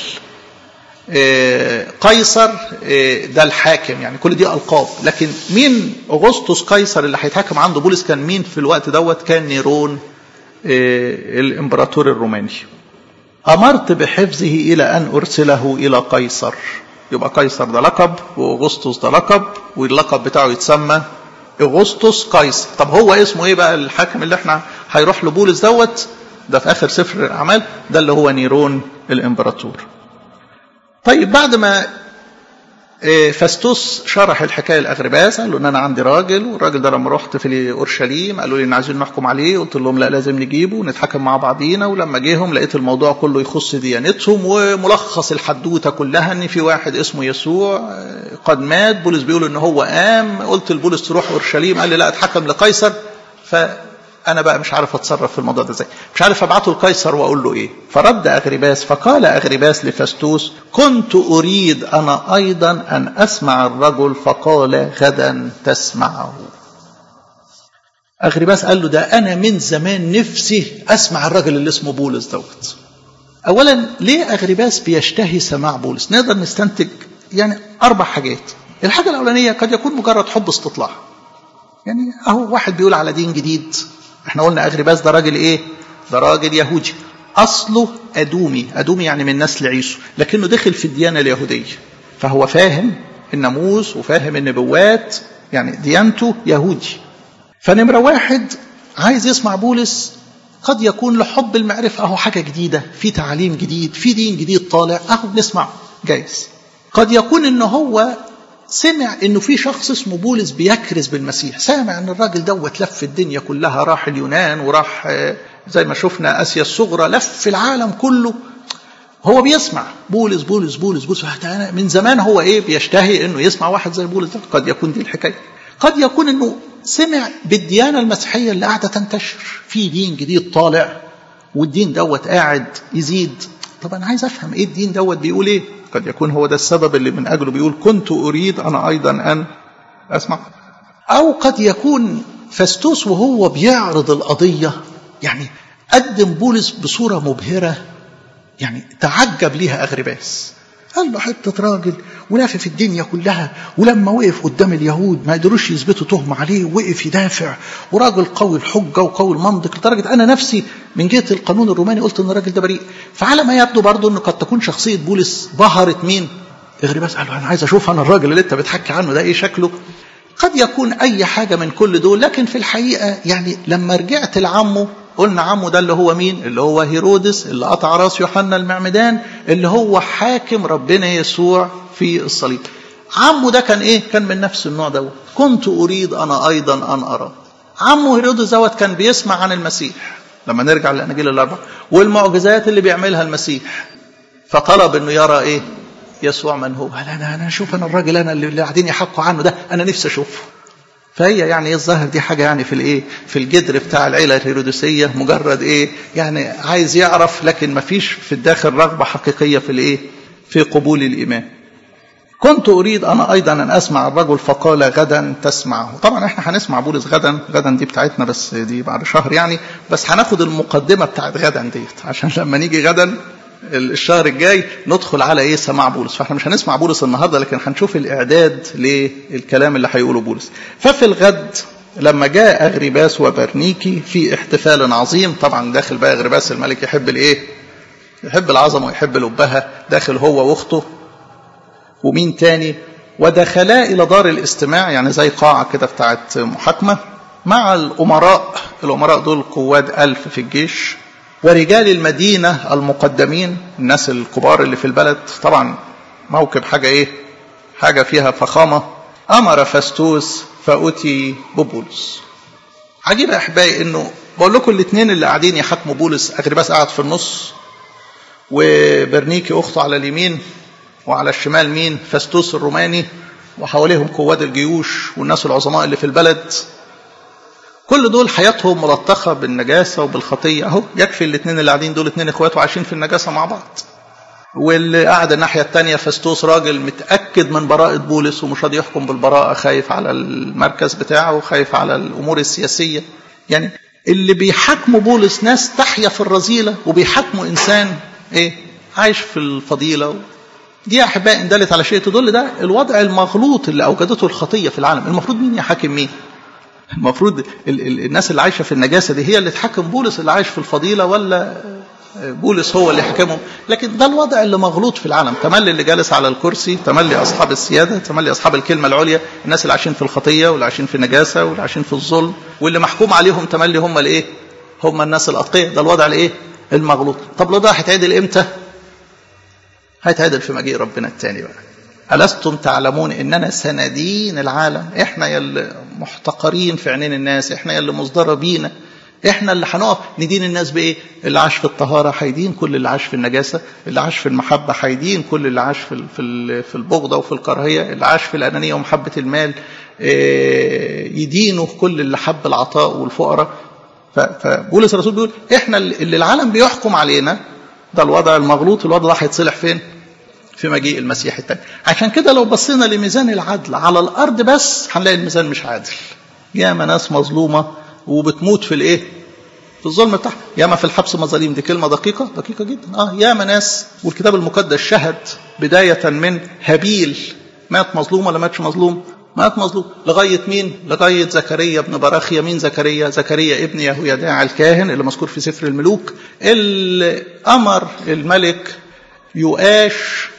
Speaker 1: قيصر ده الحاكم يعني كل دي القاب لكن مين اغسطس قيصر اللي هيتحكم عنده بولس كان مين في الوقت دوت كان نيرون الامبراطور الروماني امرت بحفظه الى ان ارسله الى قيصر يبقى قيصر ده لقب واغسطس ده لقب واللقب بتاعه يتسمى اغسطس قيصر طب هو اسمه ايه بقى الحاكم اللي احنا هيروح لبولس دوت ده في اخر سفر الاعمال ده اللي هو نيرون الامبراطور طيب بعد ما فاستوس شرح الحكايه لاغرباس قال له ان انا عندي راجل والراجل ده لما رحت في اورشليم قالوا لي ان عايزين نحكم عليه قلت لهم لا لازم نجيبه ونتحكم مع بعضينا ولما جيهم لقيت الموضوع كله يخص ديانتهم وملخص الحدوته كلها ان في واحد اسمه يسوع قد مات بولس بيقول ان هو قام قلت لبولس تروح اورشليم قال لي لا اتحكم لقيصر ف انا بقى مش عارف اتصرف في الموضوع ده ازاي مش عارف ابعته لقيصر واقول له ايه فرد اغرباس فقال اغرباس لفستوس كنت اريد انا ايضا ان اسمع الرجل فقال غدا تسمعه اغرباس قال له ده انا من زمان نفسي اسمع الرجل اللي اسمه بولس دوت اولا ليه اغرباس بيشتهي سماع بولس نقدر نستنتج يعني اربع حاجات الحاجه الاولانيه قد يكون مجرد حب استطلاع يعني اهو واحد بيقول على دين جديد احنا قلنا اغرباس ده راجل ايه ده راجل يهودي اصله ادومي ادومي يعني من نسل عيسو لكنه دخل في الديانه اليهوديه فهو فاهم الناموس وفاهم النبوات يعني ديانته يهودي فنمرة واحد عايز يسمع بولس قد يكون لحب المعرفة أهو حاجة جديدة في تعليم جديد في دين جديد طالع أهو نسمع جايز قد يكون إن هو سمع انه في شخص اسمه بولس بيكرز بالمسيح سامع ان الراجل دوت لف الدنيا كلها راح اليونان وراح زي ما شفنا اسيا الصغرى لف العالم كله هو بيسمع بولس بولس بولس بولس أنا من زمان هو ايه بيشتهي انه يسمع واحد زي بولس ده قد يكون دي الحكايه قد يكون انه سمع بالديانه المسيحيه اللي قاعده تنتشر في دين جديد طالع والدين دوت قاعد يزيد طب انا عايز افهم ايه الدين دوت بيقول ايه قد يكون هو ده السبب اللي من أجله بيقول كنت أريد أنا أيضا أن أسمع أو قد يكون فاستوس وهو بيعرض القضية يعني قدم بولس بصورة مبهرة يعني تعجب ليها أغرباس قال له حتة راجل ولافف الدنيا كلها ولما وقف قدام اليهود ما قدروش يثبتوا تهمة عليه وقف يدافع وراجل قوي الحجة وقوي المنطق لدرجة أنا نفسي من جهة القانون الروماني قلت إن الراجل ده بريء فعلى ما يبدو برضه إن قد تكون شخصية بولس بهرت مين؟ اغرباس قال له أنا عايز أشوف أنا الراجل اللي أنت بتحكي عنه ده إيه شكله؟ قد يكون أي حاجة من كل دول لكن في الحقيقة يعني لما رجعت لعمه قلنا عمه ده اللي هو مين اللي هو هيرودس اللي قطع راس يوحنا المعمدان اللي هو حاكم ربنا يسوع في الصليب عمه ده كان ايه كان من نفس النوع دوت كنت اريد انا ايضا ان ارى عمه هيرودس دوت كان بيسمع عن المسيح لما نرجع للاناجيل الاربعه والمعجزات اللي بيعملها المسيح فطلب انه يرى ايه يسوع من هو قال انا انا اشوف انا الراجل انا اللي قاعدين يحكوا عنه ده انا نفسي اشوفه فهي يعني ايه الظاهر دي حاجه يعني في الايه في الجدر بتاع العيله الهيرودسيه مجرد ايه يعني عايز يعرف لكن ما فيش في الداخل رغبه حقيقيه في الايه في قبول الايمان كنت اريد انا ايضا ان اسمع الرجل فقال غدا تسمعه طبعا احنا هنسمع بولس غدا غدا دي بتاعتنا بس دي بعد شهر يعني بس هناخد المقدمه بتاعت غدا ديت عشان لما نيجي غدا الشهر الجاي ندخل على ايه سماع بولس فاحنا مش هنسمع بولس النهارده لكن هنشوف الاعداد للكلام اللي هيقوله بولس ففي الغد لما جاء اغرباس وبرنيكي في احتفال عظيم طبعا داخل بقى اغرباس الملك يحب الايه يحب العظمه ويحب الابهه داخل هو واخته ومين تاني ودخلا الى دار الاستماع يعني زي قاعه كده بتاعت محاكمه مع الامراء الامراء دول قواد ألف في الجيش ورجال المدينة المقدمين الناس الكبار اللي في البلد طبعا موكب حاجة ايه حاجة فيها فخامة أمر فاستوس فأتي ببولس عجيب يا احبائي انه بقول لكم الاثنين اللي قاعدين يحاكموا بولس اغرباس قاعد في النص وبرنيكي اخته على اليمين وعلى الشمال مين فاستوس الروماني وحواليهم قوات الجيوش والناس العظماء اللي في البلد كل دول حياتهم ملطخة بالنجاسة وبالخطية اهو يكفي الاثنين اللي قاعدين دول اثنين اخوات وعايشين في النجاسة مع بعض واللي قاعد الناحية التانية فاستوس راجل متأكد من براءة بولس ومش راضي يحكم بالبراءة خايف على المركز بتاعه وخايف على الأمور السياسية يعني اللي بيحاكموا بولس ناس تحيا في الرذيلة وبيحاكموا إنسان إيه عايش في الفضيلة دي يا أحبائي إن دلت على شيء تدل ده الوضع المغلوط اللي أوجدته الخطية في العالم المفروض مين يحاكم مين المفروض ال ال الناس اللي عايشة في النجاسة دي هي اللي تحكم بولس اللي عايش في الفضيلة ولا بولس هو اللي حكمه لكن ده الوضع اللي مغلوط في العالم تملي اللي جالس على الكرسي تملي أصحاب السيادة تملي أصحاب الكلمة العليا الناس اللي عايشين في الخطية واللي عايشين في النجاسة واللي عايشين في الظلم واللي محكوم عليهم تملي هم الايه هم الناس الأتقياء ده الوضع الايه المغلوط طب لو ده هيتعدل امتى هيتعدل في مجيء ربنا التاني بقى ألستم تعلمون إننا سندين العالم إحنا يلي محتقرين في عينين الناس إحنا يلي مصدرة بينا احنا اللي هنقف ندين الناس بايه اللي عاش في الطهاره هيدين كل اللي عاش في النجاسه اللي عاش في المحبه هيدين كل اللي عاش في في في البغضه وفي الكراهيه اللي عاش في الانانيه ومحبه المال يدينه كل اللي حب العطاء والفقراء فبولس الرسول بيقول احنا اللي العالم بيحكم علينا ده الوضع المغلوط الوضع ده هيتصلح فين في مجيء المسيح الثاني عشان كده لو بصينا لميزان العدل على الارض بس هنلاقي الميزان مش عادل ياما ناس مظلومه وبتموت في الايه في الظلم بتاعها ياما في الحبس مظاليم دي كلمه دقيقه دقيقه جدا اه ياما ناس والكتاب المقدس شهد بدايه من هابيل مات مظلوم ولا ماتش مظلوم مات مظلوم لغايه مين لغايه زكريا ابن براخيا مين زكريا زكريا ابن يهويداع الكاهن اللي مذكور في سفر الملوك اللي امر الملك يؤاش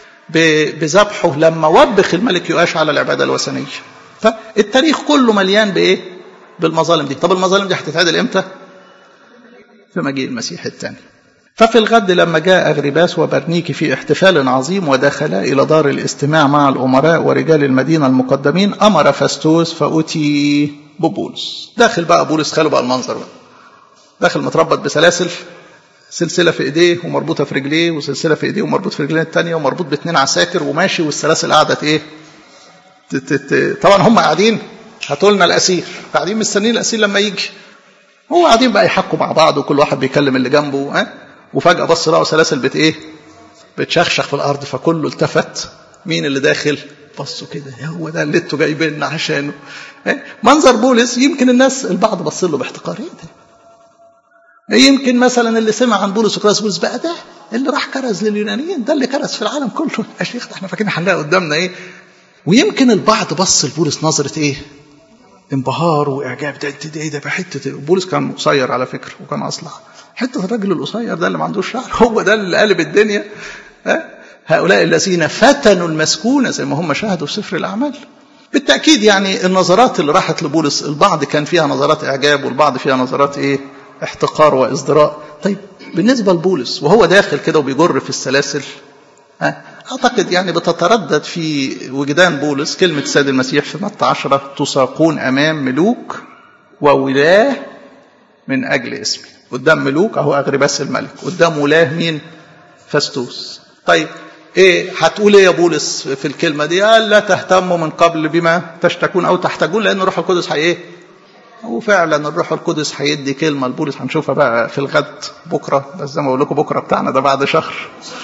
Speaker 1: بذبحه لما وبخ الملك يؤاش على العباده الوثنيه فالتاريخ كله مليان بايه بالمظالم دي طب المظالم دي هتتعدل امتى في مجيء المسيح الثاني ففي الغد لما جاء أغرباس وبرنيكي في احتفال عظيم ودخلا إلى دار الاستماع مع الأمراء ورجال المدينة المقدمين أمر فاستوس فأتي ببولس داخل بقى بولس خاله بقى المنظر بقى داخل متربط بسلاسل سلسلة في ايديه ومربوطة في رجليه وسلسلة في ايديه ومربوط في رجلين التانية ومربوط باثنين عساكر وماشي والسلاسل قعدت ايه طبعا هم قاعدين هاتوا لنا الاسير قاعدين مستنيين الاسير لما يجي هو قاعدين بقى يحكوا مع بعض وكل واحد بيكلم اللي جنبه ها وفجاه بص لقوا سلاسل بت ايه بتشخشخ في الارض فكله التفت مين اللي داخل بصوا كده هو ده اللي انتوا جايبيننا عشانه منظر بولس يمكن الناس البعض بص له باحتقار ايه ده يمكن مثلا اللي سمع عن بولس وكراس بولس بقى ده اللي راح كرز لليونانيين ده اللي كرز في العالم كله يا شيخ ده احنا فاكرين هنلاقي قدامنا ايه ويمكن البعض بص لبولس نظره ايه انبهار واعجاب ده انت ايه ده بحته بولس كان قصير على فكره وكان اصلع حته الراجل القصير ده اللي ما عندوش شعر هو ده اللي قلب الدنيا ها هؤلاء الذين فتنوا المسكونه زي ما هم شاهدوا في سفر الاعمال بالتاكيد يعني النظرات اللي راحت لبولس البعض كان فيها نظرات اعجاب والبعض فيها نظرات ايه احتقار وازدراء طيب بالنسبه لبولس وهو داخل كده وبيجر في السلاسل ها أعتقد يعني بتتردد في وجدان بولس كلمة السيد المسيح في متى عشرة تساقون أمام ملوك وولاه من أجل اسمي قدام ملوك أهو أغرباس الملك قدام ولاه مين فاستوس طيب ايه هتقول ايه يا بولس في الكلمه دي قال لا تهتموا من قبل بما تشتكون او تحتاجون لان الروح القدس هي ايه وفعلا الروح القدس هيدي كلمه لبولس هنشوفها بقى في الغد بكره بس زي ما بقول لكم بكره بتاعنا ده بعد شهر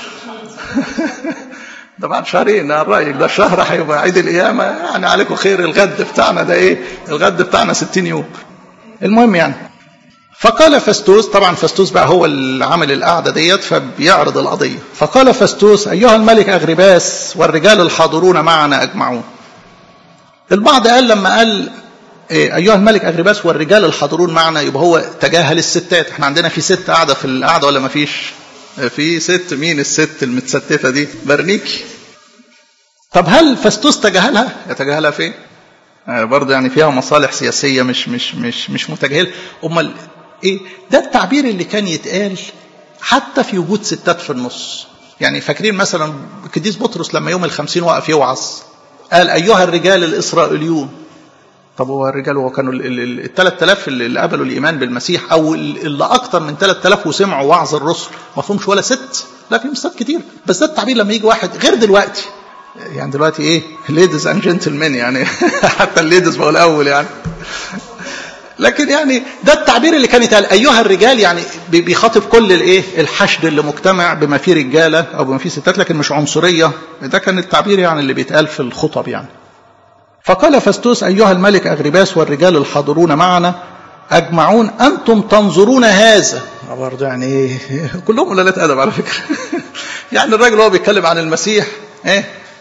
Speaker 1: ده بعد شهرين الرأي ده الشهر هيبقى عيد القيامة يعني عليكم خير الغد بتاعنا ده ايه الغد بتاعنا 60 يوم المهم يعني فقال فاستوس طبعا فاستوس بقى هو اللي عامل القعدة ديت فبيعرض القضية فقال فاستوس أيها الملك أغرباس والرجال الحاضرون معنا أجمعون البعض قال لما قال إيه أيها الملك أغرباس والرجال الحاضرون معنا يبقى هو تجاهل الستات احنا عندنا في ست قاعدة في القعدة ولا ما فيش في ست مين الست المتستتة دي برنيكي طب هل فاستوس تجاهلها يتجاهلها فين برضه يعني فيها مصالح سياسية مش مش مش مش متجاهل امال ايه ده التعبير اللي كان يتقال حتى في وجود ستات في النص يعني فاكرين مثلا القديس بطرس لما يوم الخمسين وقف يوعظ قال أيها الرجال الإسرائيليون طب هو الرجال هو كانوا ال 3000 اللي قبلوا الايمان بالمسيح او اللي اكتر من 3000 وسمعوا وعظ الرسل ما فيهمش ولا ست لا في ستات كتير بس ده التعبير لما يجي واحد غير دلوقتي يعني دلوقتي ايه ليديز اند جنتلمان يعني حتى الليديز بقوا الاول يعني لكن يعني ده التعبير اللي كان يتقال ايها الرجال يعني بيخاطب كل الايه الحشد اللي مجتمع بما فيه رجاله او بما فيه ستات لكن مش عنصريه ده كان التعبير يعني اللي بيتقال في الخطب يعني فقال فستوس ايها الملك اغرباس والرجال الحاضرون معنا اجمعون انتم تنظرون هذا برضه يعني ايه كلهم قلالات ادب على فكره يعني الراجل هو بيتكلم عن المسيح ايه,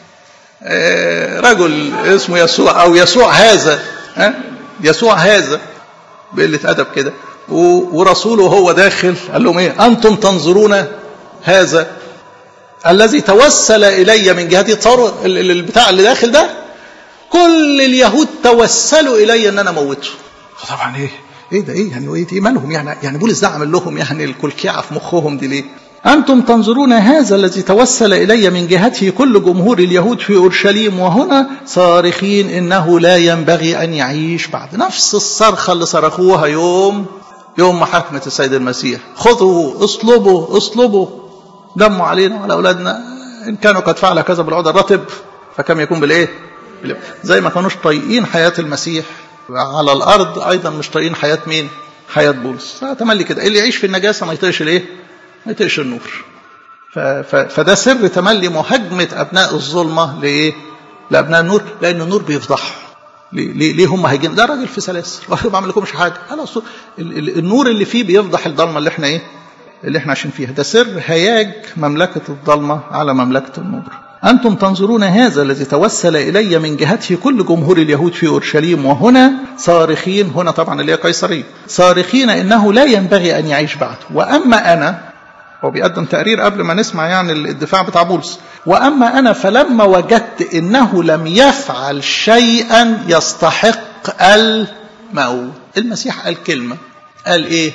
Speaker 1: إيه رجل اسمه يسوع او يسوع هذا ها يسوع هذا بقلة أدب كده ورسوله هو داخل قال لهم إيه أنتم تنظرون هذا الذي توسل إلي من جهتي تصوروا البتاع اللي داخل ده كل اليهود توسلوا إلي أن أنا موته فطبعا إيه إيه ده إيه يعني إيه إيمانهم يعني يعني بولس ده عمل لهم يعني الكلكعة في مخهم دي ليه أنتم تنظرون هذا الذي توسل إلي من جهته كل جمهور اليهود في أورشليم وهنا صارخين إنه لا ينبغي أن يعيش بعد نفس الصرخة اللي صرخوها يوم يوم محاكمة السيد المسيح خذوا اصلبوا اصلبوا دموا علينا وعلى أولادنا إن كانوا قد فعل كذا بالعود الرطب فكم يكون بالإيه زي ما كانوش طايقين حياة المسيح على الأرض أيضا مش طايقين حياة مين حياة بولس فتملي كده اللي يعيش في النجاسة ما يطيقش الإيه ما يطيقش النور ف ف فده سر تملي مهاجمة أبناء الظلمة لإيه؟ لأبناء النور لأن النور بيفضحهم ليه, ليه, ليه هم هيجين ده راجل في سلاسل ما بعمل لكمش حاجة خلاص النور اللي فيه بيفضح الضلمة اللي احنا ايه اللي احنا عايشين فيها ده سر هياج مملكة الضلمة على مملكة النور أنتم تنظرون هذا الذي توسل إلي من جهته كل جمهور اليهود في أورشليم وهنا صارخين هنا طبعا اللي هي قيصرية صارخين إنه لا ينبغي أن يعيش بعد وأما أنا هو بيقدم تقرير قبل ما نسمع يعني الدفاع بتاع بولس واما انا فلما وجدت انه لم يفعل شيئا يستحق الموت المسيح قال كلمه قال ايه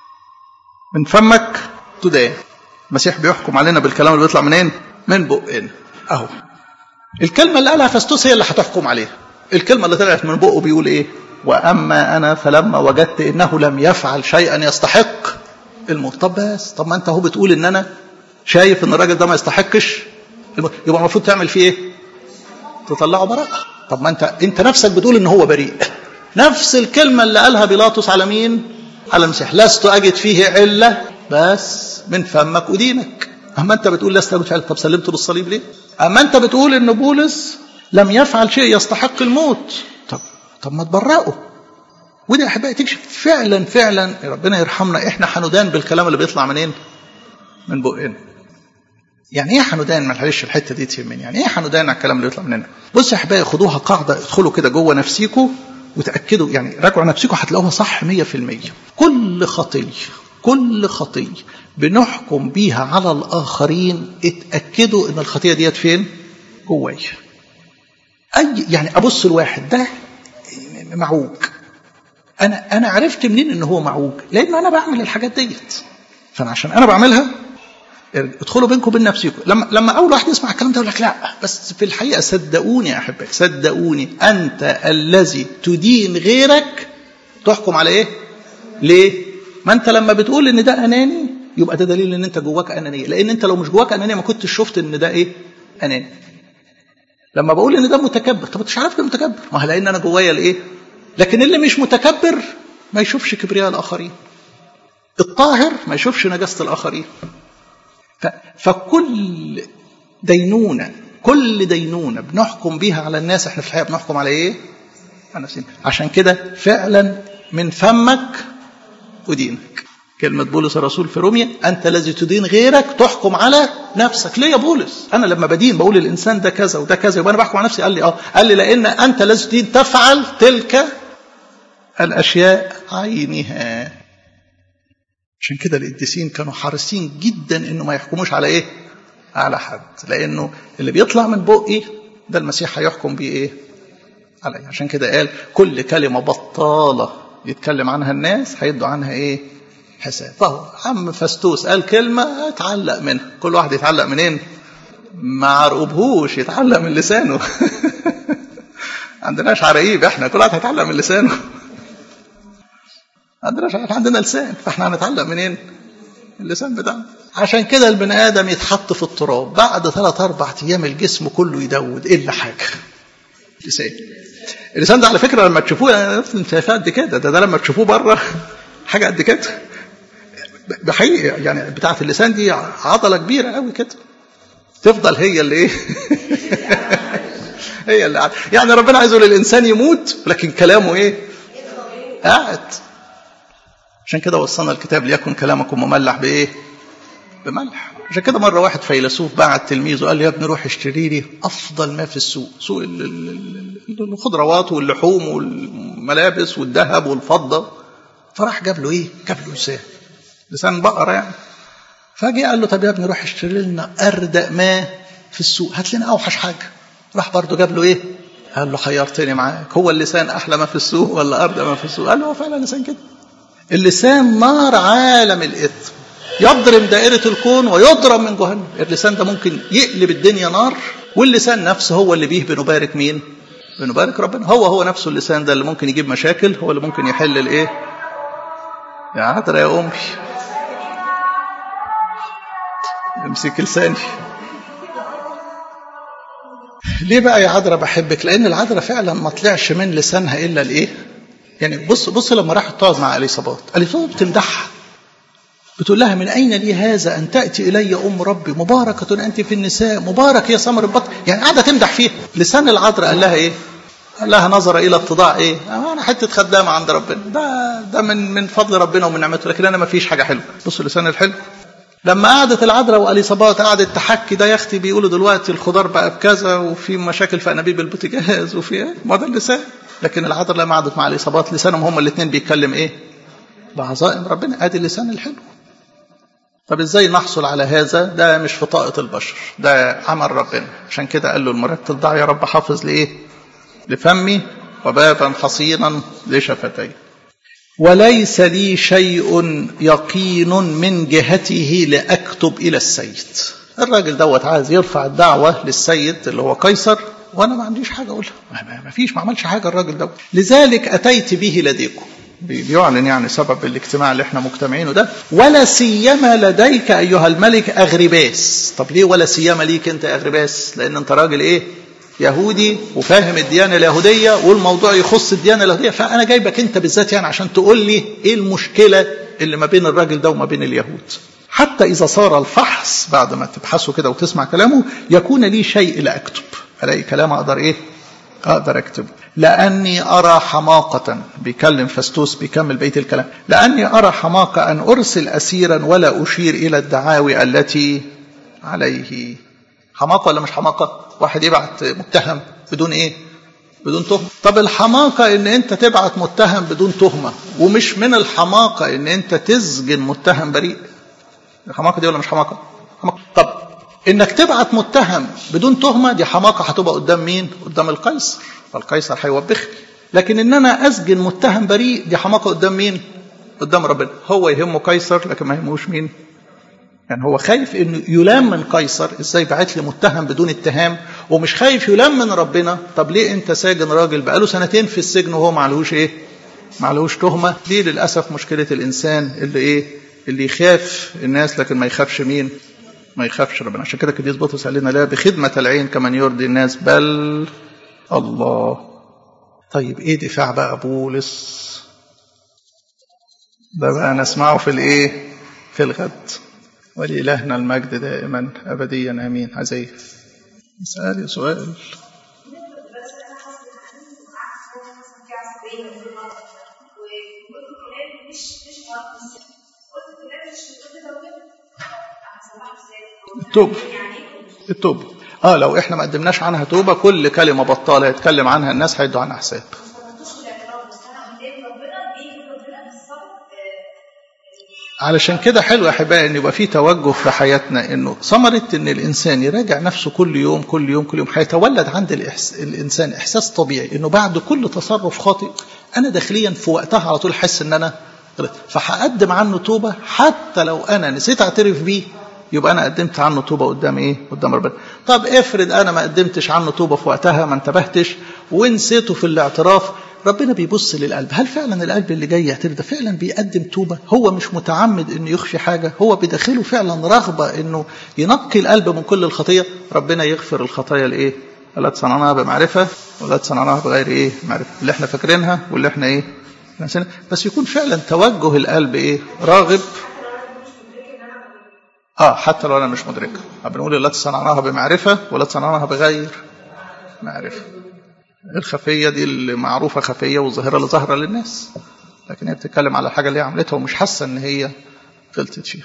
Speaker 1: من فمك تدان المسيح بيحكم علينا بالكلام اللي بيطلع منين من بقنا اهو الكلمه اللي قالها فاستوس هي اللي هتحكم عليها الكلمه اللي طلعت من بقه بيقول ايه واما انا فلما وجدت انه لم يفعل شيئا يستحق الموت طب بس طب ما انت اهو بتقول ان انا شايف ان الراجل ده ما يستحقش يبقى المفروض تعمل فيه ايه تطلعه براءة طب ما انت انت نفسك بتقول ان هو بريء نفس الكلمة اللي قالها بيلاطس على مين على المسيح لست اجد فيه علة بس من فمك ودينك اما انت بتقول لست اجد فيه علة طب سلمته للصليب ليه اما انت بتقول ان بولس لم يفعل شيء يستحق الموت طب طب ما تبرئه ودي احبائي تكشف فعلا فعلا ربنا يرحمنا احنا حندان بالكلام اللي بيطلع منين؟ من بقنا. يعني ايه حندان معلش الحته دي تهمني يعني ايه حندان على الكلام اللي بيطلع مننا؟ بصوا يا احبائي خدوها قاعده ادخلوا كده جوه نفسيكم وتاكدوا يعني راجعوا نفسكم هتلاقوها صح 100% كل خطيه كل خطيه بنحكم بيها على الاخرين اتاكدوا ان الخطيه ديت فين؟ جوايا. اي يعني ابص الواحد ده معوج انا انا عرفت منين ان هو معوج لان انا بعمل الحاجات ديت فانا عشان انا بعملها ادخلوا بينكم وبين نفسكم لما لما اول واحد يسمع الكلام ده يقول لك لا بس في الحقيقه صدقوني يا احبائي صدقوني انت الذي تدين غيرك تحكم على ايه ليه ما انت لما بتقول ان ده اناني يبقى ده دليل ان انت جواك انانيه لان انت لو مش جواك انانيه ما كنتش شفت ان ده ايه اناني لما بقول ان ده متكبر طب انت مش عارف متكبر ما هو لان انا جوايا الايه لكن اللي مش متكبر ما يشوفش كبرياء الآخرين الطاهر ما يشوفش نجاسة الآخرين ف... فكل دينونة كل دينونة بنحكم بيها على الناس احنا في الحقيقة بنحكم على ايه؟ على نفسنا عشان كده فعلا من فمك ودينك كلمة بولس الرسول في روميا أنت الذي تدين غيرك تحكم على نفسك ليه يا بولس أنا لما بدين بقول الإنسان ده كذا وده كذا يبقى أنا بحكم على نفسي قال لي آه قال لي لأن أنت الذي تدين تفعل تلك الأشياء عينها عشان كده القديسين كانوا حريصين جدا انه ما يحكموش على ايه على حد لانه اللي بيطلع من بقي ده المسيح هيحكم بيه ايه علي عشان كده قال كل كلمة بطالة يتكلم عنها الناس هيدوا عنها ايه حساب فهو عم فستوس قال كلمة اتعلق منها كل واحد يتعلق منين ما عرقبهوش يتعلق من لسانه عندناش عرايب احنا كل واحد هيتعلم من لسانه عندناش عندنا لسان فاحنا هنتعلم منين اللسان بتاعنا عشان كده البني ادم يتحط في التراب بعد ثلاث اربع ايام الجسم كله يدود الا حاجه لسان اللسان ده على فكره لما تشوفوه انت قد كده ده, ده لما تشوفوه بره حاجه قد كده بحقيقي يعني بتاعه اللسان دي عضله كبيره قوي كده تفضل هي اللي ايه هي اللي قاعد. يعني ربنا عايزه للانسان يموت لكن كلامه ايه قاعد عشان كده وصلنا الكتاب ليكن كلامكم مملح بايه بملح عشان كده مره واحد فيلسوف بعت تلميذه قال له يا ابني روح اشتري لي افضل ما في السوق سوق الخضروات واللحوم والملابس والذهب والفضه فراح جاب له ايه جاب له لسان لسان بقره يعني فجي قال له طب يا ابني روح اشتري لنا اردأ ما في السوق هات لنا اوحش حاجه راح برضه جاب له ايه قال له حيرتني معاك هو اللسان احلى ما في السوق ولا اردأ ما في السوق قال له هو فعلا لسان كده اللسان نار عالم الاثم يضرم دائرة الكون ويضرب من جهنم اللسان ده ممكن يقلب الدنيا نار واللسان نفسه هو اللي بيه بنبارك مين بنبارك ربنا هو هو نفسه اللسان ده اللي ممكن يجيب مشاكل هو اللي ممكن يحل الايه يا عذرا يا امي امسك لساني ليه بقى يا عذرا بحبك لان العذرا فعلا ما طلعش من لسانها الا الايه يعني بص بص لما راحت تقعد مع اليصابات اليصابات بتمدحها بتقول لها من أين لي هذا أن تأتي إلي أم ربي مباركة أنت في النساء مبارك يا ثمر البطن يعني قاعدة تمدح فيها لسان العذراء قال لها إيه قال لها نظر إلى اتضاع إيه أنا حتة خدامة عند ربنا ده ده من من فضل ربنا ومن نعمته لكن أنا ما فيش حاجة حلوة بصوا اللسان الحلو لما قعدت العذراء واليصابات قعدت تحكي ده يا اختي بيقولوا دلوقتي الخضار بقى بكذا وفي مشاكل في انابيب البوتاجاز وفي ما ده اللسان لكن العذراء لما قعدت مع اليصابات لسانهم هما الاثنين بيتكلم ايه؟ بعظائم ربنا ادي اللسان الحلو طب ازاي نحصل على هذا ده مش في طاقة البشر ده عمل ربنا عشان كده قال له المرتل ضع يا رب حافظ لإيه لفمي وبابا حصينا لشفتي وليس لي شيء يقين من جهته لأكتب إلى السيد الراجل دوت عايز يرفع الدعوة للسيد اللي هو قيصر وانا ما عنديش حاجه اقولها ما فيش ما عملش حاجه الراجل ده لذلك اتيت به لديكم بيعلن يعني سبب الاجتماع اللي احنا مجتمعينه ده ولا سيما لديك ايها الملك اغرباس طب ليه ولا سيما ليك انت اغرباس لان انت راجل ايه يهودي وفاهم الديانه اليهوديه والموضوع يخص الديانه اليهوديه فانا جايبك انت بالذات يعني عشان تقول لي ايه المشكله اللي ما بين الراجل ده وما بين اليهود حتى اذا صار الفحص بعد ما تبحثه كده وتسمع كلامه يكون لي شيء لا اكتب الاقي كلام اقدر ايه اقدر اكتبه لاني ارى حماقه بيكلم فستوس بيكمل بيت الكلام لاني ارى حماقه ان ارسل اسيرا ولا اشير الى الدعاوي التي عليه حماقه ولا مش حماقه واحد يبعت متهم بدون ايه بدون تهمه طب الحماقه ان انت تبعت متهم بدون تهمه ومش من الحماقه ان انت تسجن متهم بريء الحماقه دي ولا مش حماقه حماقه طب انك تبعت متهم بدون تهمه دي حماقه هتبقى قدام مين قدام القيصر فالقيصر هيوبخني لكن ان انا اسجن متهم بريء دي حماقه قدام مين قدام ربنا هو يهمه قيصر لكن ما يهموش مين يعني هو خايف انه يلام من قيصر ازاي بعت لي متهم بدون اتهام ومش خايف يلام من ربنا طب ليه انت ساجن راجل بقاله سنتين في السجن وهو معلهوش ايه معلهوش تهمه دي للاسف مشكله الانسان اللي ايه اللي يخاف الناس لكن ما يخافش مين ما يخافش ربنا عشان كده كده بطرس قال لنا لا بخدمة العين كمن يرضي الناس بل الله طيب ايه دفاع بقى بولس ده بقى نسمعه في الايه في الغد ولإلهنا المجد دائما أبديا آمين عزيز اسألي سؤال التوبة التوبة اه لو احنا ما قدمناش عنها توبة كل كلمة بطالة يتكلم عنها الناس هيدوا عنها حساب علشان كده حلو يا احبائي ان يبقى في توجه في حياتنا انه ثمره ان الانسان يراجع نفسه كل يوم كل يوم كل يوم هيتولد عند الإحس... الانسان احساس طبيعي انه بعد كل تصرف خاطئ انا داخليا في وقتها على طول احس ان انا غلط فهقدم عنه توبه حتى لو انا نسيت اعترف بيه يبقى انا قدمت عنه توبه قدام ايه قدام ربنا طب افرض انا ما قدمتش عنه توبه في وقتها ما انتبهتش ونسيته في الاعتراف ربنا بيبص للقلب هل فعلا القلب اللي جاي يعترف ده فعلا بيقدم توبه هو مش متعمد انه يخفي حاجه هو بداخله فعلا رغبه انه ينقي القلب من كل الخطيه ربنا يغفر الخطايا الايه التي صنعناها بمعرفه والتي صنعناها بغير ايه معرفه اللي احنا فاكرينها واللي احنا ايه بس يكون فعلا توجه القلب ايه راغب اه حتى لو انا مش مدركه بنقول التي صنعناها بمعرفه والتي صنعناها بغير معرفه الخفيه دي اللي معروفه خفيه والظاهره اللي ظاهره للناس لكن هي بتتكلم على حاجه اللي هي عملتها ومش حاسه ان هي غلطت فيها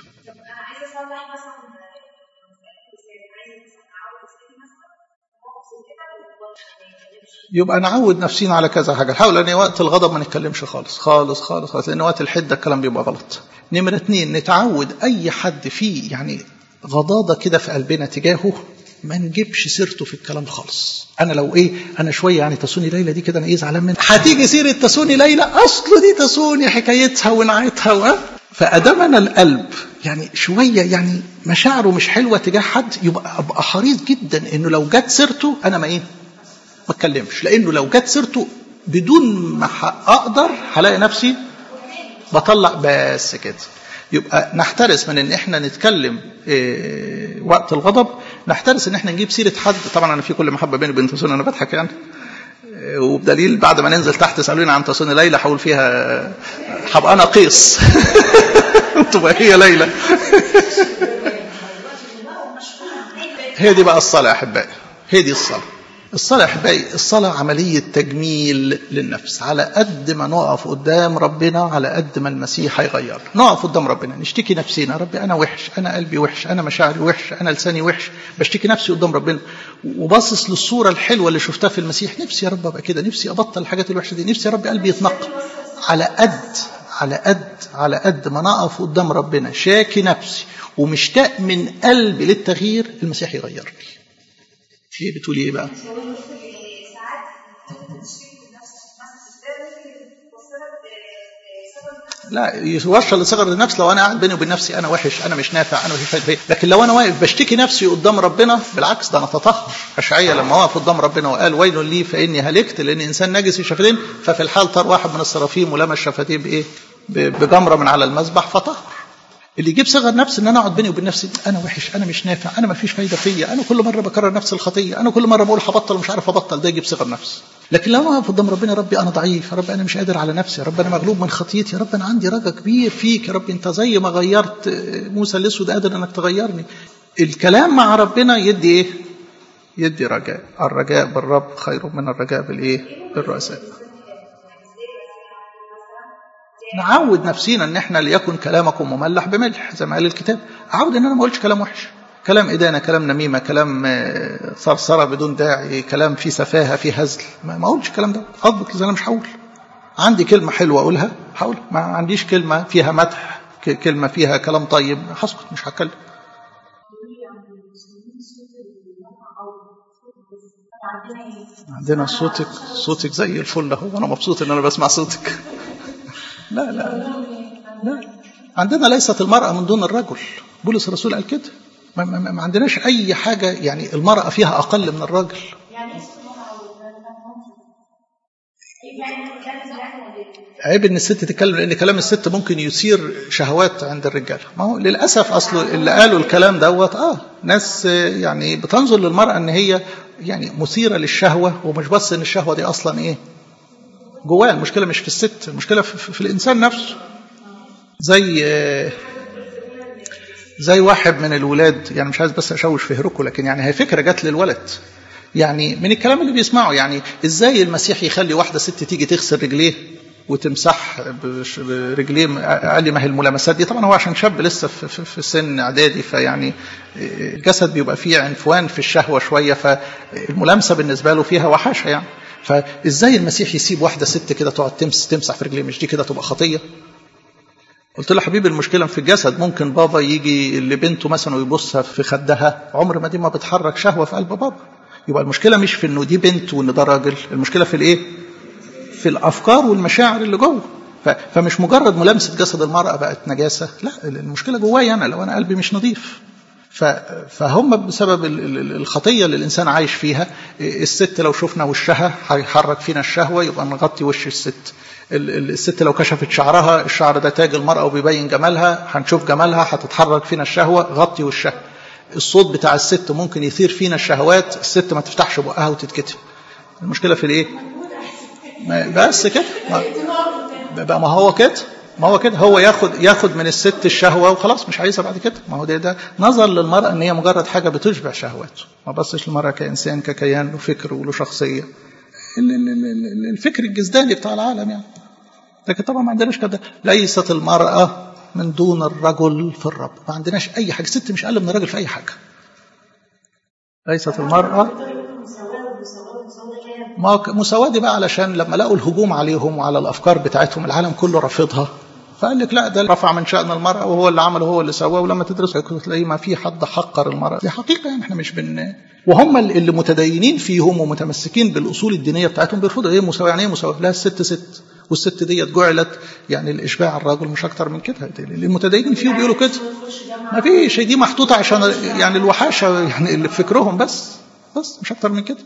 Speaker 1: يبقى نعود نفسينا على كذا حاجه نحاول ان وقت الغضب ما نتكلمش خالص خالص خالص خالص لان وقت الحده الكلام بيبقى غلط نمره اتنين نتعود اي حد فيه يعني غضاضه كده في قلبنا تجاهه ما نجيبش سيرته في الكلام خالص انا لو ايه انا شويه يعني تسوني ليلى دي كده انا ايه زعلان منها هتيجي سيره تسوني ليلى اصله دي تسوني حكايتها ونعيتها و... فادام انا القلب يعني شويه يعني مشاعره مش حلوه تجاه حد يبقى ابقى حريص جدا انه لو جت سيرته انا ما ايه ما اتكلمش لانه لو جت سيرته بدون ما اقدر هلاقي نفسي بطلع بس كده يبقى نحترس من ان احنا نتكلم إيه وقت الغضب نحترس ان احنا نجيب سيره حد طبعا انا في كل محبه بيني وبين تسوني انا بضحك يعني إيه وبدليل بعد ما ننزل تحت سالوني عن تسوني ليلى هقول فيها هبقى انا قيس تبقى هي ليلى هي دي بقى الصلاه يا احبائي هي دي الصلاه الصلاة أحبائي الصلاة عملية تجميل للنفس على قد ما نقف قدام ربنا على قد ما المسيح هيغير نقف قدام ربنا نشتكي نفسينا ربي أنا وحش أنا قلبي وحش أنا مشاعري وحش أنا لساني وحش بشتكي نفسي قدام ربنا وباصص للصورة الحلوة اللي شفتها في المسيح نفسي يا رب أبقى كده نفسي أبطل الحاجات الوحشة دي نفسي يا رب قلبي يتنقى على قد على قد على قد ما نقف قدام ربنا شاكي نفسي ومشتاق من قلبي للتغيير المسيح يغيرني ايه بتقولي ايه بقى لا يوصل لصغر النفس لو انا قاعد بيني وبين نفسي انا وحش انا مش نافع انا مش فايد لكن لو انا واقف بشتكي نفسي قدام ربنا بالعكس ده انا تطهر اشعيا لما وقف قدام ربنا وقال ويل لي فاني هلكت لان انسان نجس الشفتين ففي الحال طار واحد من الصرافيم ولمس شفتيه بايه بجمره من على المذبح فطهر اللي يجيب صغر نفس ان انا اقعد بيني وبين نفسي انا وحش انا مش نافع انا ما فيش فايده فيا انا كل مره بكرر نفس الخطيه انا كل مره بقول هبطل ومش عارف ابطل ده يجيب صغر نفس لكن لو انا قدام ربنا يا ربي انا ضعيف يا رب انا مش قادر على نفسي يا رب انا مغلوب من خطيتي يا رب انا عندي رجا كبير فيك يا رب انت زي ما غيرت موسى الاسود قادر انك تغيرني الكلام مع ربنا يدي ايه يدي رجاء الرجاء بالرب خير من الرجاء بالايه بالرؤساء نعود نفسينا ان احنا ليكن كلامكم مملح بملح زي ما قال الكتاب اعود ان انا ما اقولش كلام وحش كلام ادانه كلام نميمه كلام ثرثره بدون داعي كلام فيه سفاهه فيه هزل ما اقولش الكلام ده اضبط انا مش هقول عندي كلمه حلوه اقولها هقول ما عنديش كلمه فيها مدح كلمه فيها كلام طيب هسكت مش هتكلم عندنا صوتك صوتك زي الفل اهو وانا مبسوط ان انا بسمع صوتك لا لا لا عندنا ليست المرأة من دون الرجل بولس الرسول قال كده ما, ما, ما عندناش أي حاجة يعني المرأة فيها أقل من الراجل عيب ان الست تتكلم لان كلام الست ممكن يثير شهوات عند الرجال ما هو للاسف اصله اللي قالوا الكلام دوت اه ناس يعني بتنظر للمراه ان هي يعني مثيره للشهوه ومش بس ان الشهوه دي اصلا ايه جواه المشكله مش في الست المشكله في, في, في الانسان نفسه زي زي واحد من الولاد يعني مش عايز بس اشوش في هركه لكن يعني هي فكره جت للولد يعني من الكلام اللي بيسمعه يعني ازاي المسيح يخلي واحده ست تيجي تغسل رجليه وتمسح برجليه قال لي ما هي الملامسات دي طبعا هو عشان شاب لسه في, في, في سن اعدادي فيعني الجسد بيبقى فيه عنفوان في الشهوه شويه فالملامسه بالنسبه له فيها وحشه يعني فازاي المسيح يسيب واحده ست كده تقعد تمس تمسح في رجليه مش دي كده تبقى خطيه قلت له حبيبي المشكله في الجسد ممكن بابا يجي لبنته مثلا ويبصها في خدها عمر ما دي ما بتحرك شهوه في قلب بابا يبقى المشكله مش في انه دي بنت وان ده راجل المشكله في الايه في الافكار والمشاعر اللي جوه فمش مجرد ملامسه جسد المراه بقت نجاسه لا المشكله جوايا انا لو انا قلبي مش نظيف فهم بسبب الخطية اللي الإنسان عايش فيها الست لو شفنا وشها هيحرك فينا الشهوة يبقى نغطي وش الست الست لو كشفت شعرها الشعر ده تاج المرأة وبيبين جمالها هنشوف جمالها هتتحرك فينا الشهوة غطي وشها الصوت بتاع الست ممكن يثير فينا الشهوات الست ما تفتحش بقها وتتكتم المشكلة في الايه بس كده ما, ما هو كده ما هو كده هو ياخد ياخد من الست الشهوه وخلاص مش عايزها بعد كده ما هو ده ده نظر للمراه ان هي مجرد حاجه بتشبع شهواته ما بصش للمراه كانسان ككيان له فكر وله شخصيه الفكر الجزداني بتاع العالم يعني لكن طبعا ما عندناش كده ليست المراه من دون الرجل في الرب ما عندناش اي حاجه الست مش اقل من الراجل في اي حاجه ليست المراه ما مساواة دي بقى علشان لما لقوا الهجوم عليهم وعلى الافكار بتاعتهم العالم كله رافضها فقال لك لا ده رفع من شأن المرأة وهو اللي عمله هو اللي سواه ولما تدرس تلاقي ما في حد حقر المرأة دي حقيقة يعني احنا مش بن وهم اللي متدينين فيهم ومتمسكين بالأصول الدينية بتاعتهم بيرفضوا ايه مساواة يعني ايه مساواة لا الست ست والست ديت جعلت يعني الإشباع الرجل مش أكتر من كده المتدينين فيهم بيقولوا كده ما فيش دي محطوطة عشان يعني الوحاشة يعني اللي في فكرهم بس بس مش أكتر من كده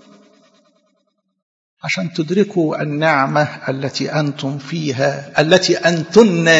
Speaker 1: عشان تدركوا النعمة التي أنتم فيها التي أنتن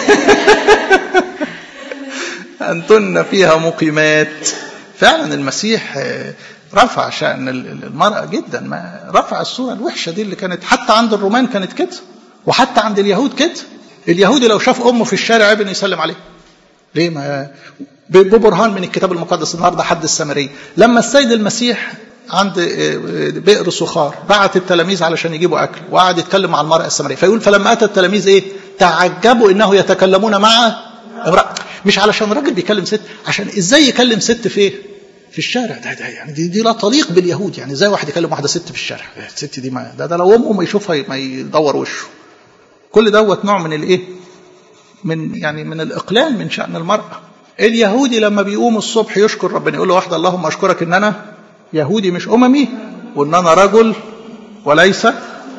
Speaker 1: أنتن فيها مقيمات فعلا المسيح رفع شأن المرأة جدا ما رفع الصورة الوحشة دي اللي كانت حتى عند الرومان كانت كده وحتى عند اليهود كده اليهودي لو شاف أمه في الشارع ابن يسلم عليه ليه ما ببرهان من الكتاب المقدس النهارده حد السامري لما السيد المسيح عند بئر سخار بعت التلاميذ علشان يجيبوا اكل وقعد يتكلم مع المراه السامريه فيقول فلما اتى التلاميذ ايه تعجبوا انه يتكلمون مع امراه مش علشان راجل بيكلم ست عشان ازاي يكلم ست في في الشارع ده, ده يعني دي, دي لا تليق باليهود يعني ازاي واحد يكلم واحده ست في الشارع الست دي ما ده, ده لو امه ما يشوفها ما يدور وشه كل دوت نوع من الايه من يعني من الاقلال من شان المراه اليهودي لما بيقوم الصبح يشكر ربنا يقول له واحده اللهم اشكرك ان انا يهودي مش أممي وإن أنا رجل وليس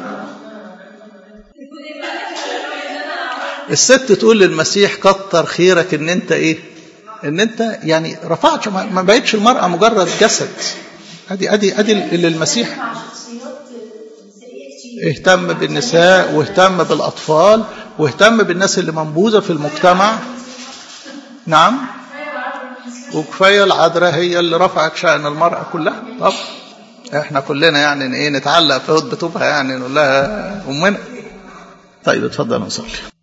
Speaker 1: الست تقول للمسيح كتر خيرك ان انت ايه ان انت يعني رفعت ما بقتش المرأة مجرد جسد ادي ادي ادي اللي المسيح اهتم بالنساء واهتم بالاطفال واهتم بالناس اللي منبوذة في المجتمع نعم وكفايه العذراء هي اللي رفعت شأن المرأة كلها طب احنا كلنا يعني ايه نتعلق في هدبة طوبها يعني نقول لها امنا طيب اتفضل نصلي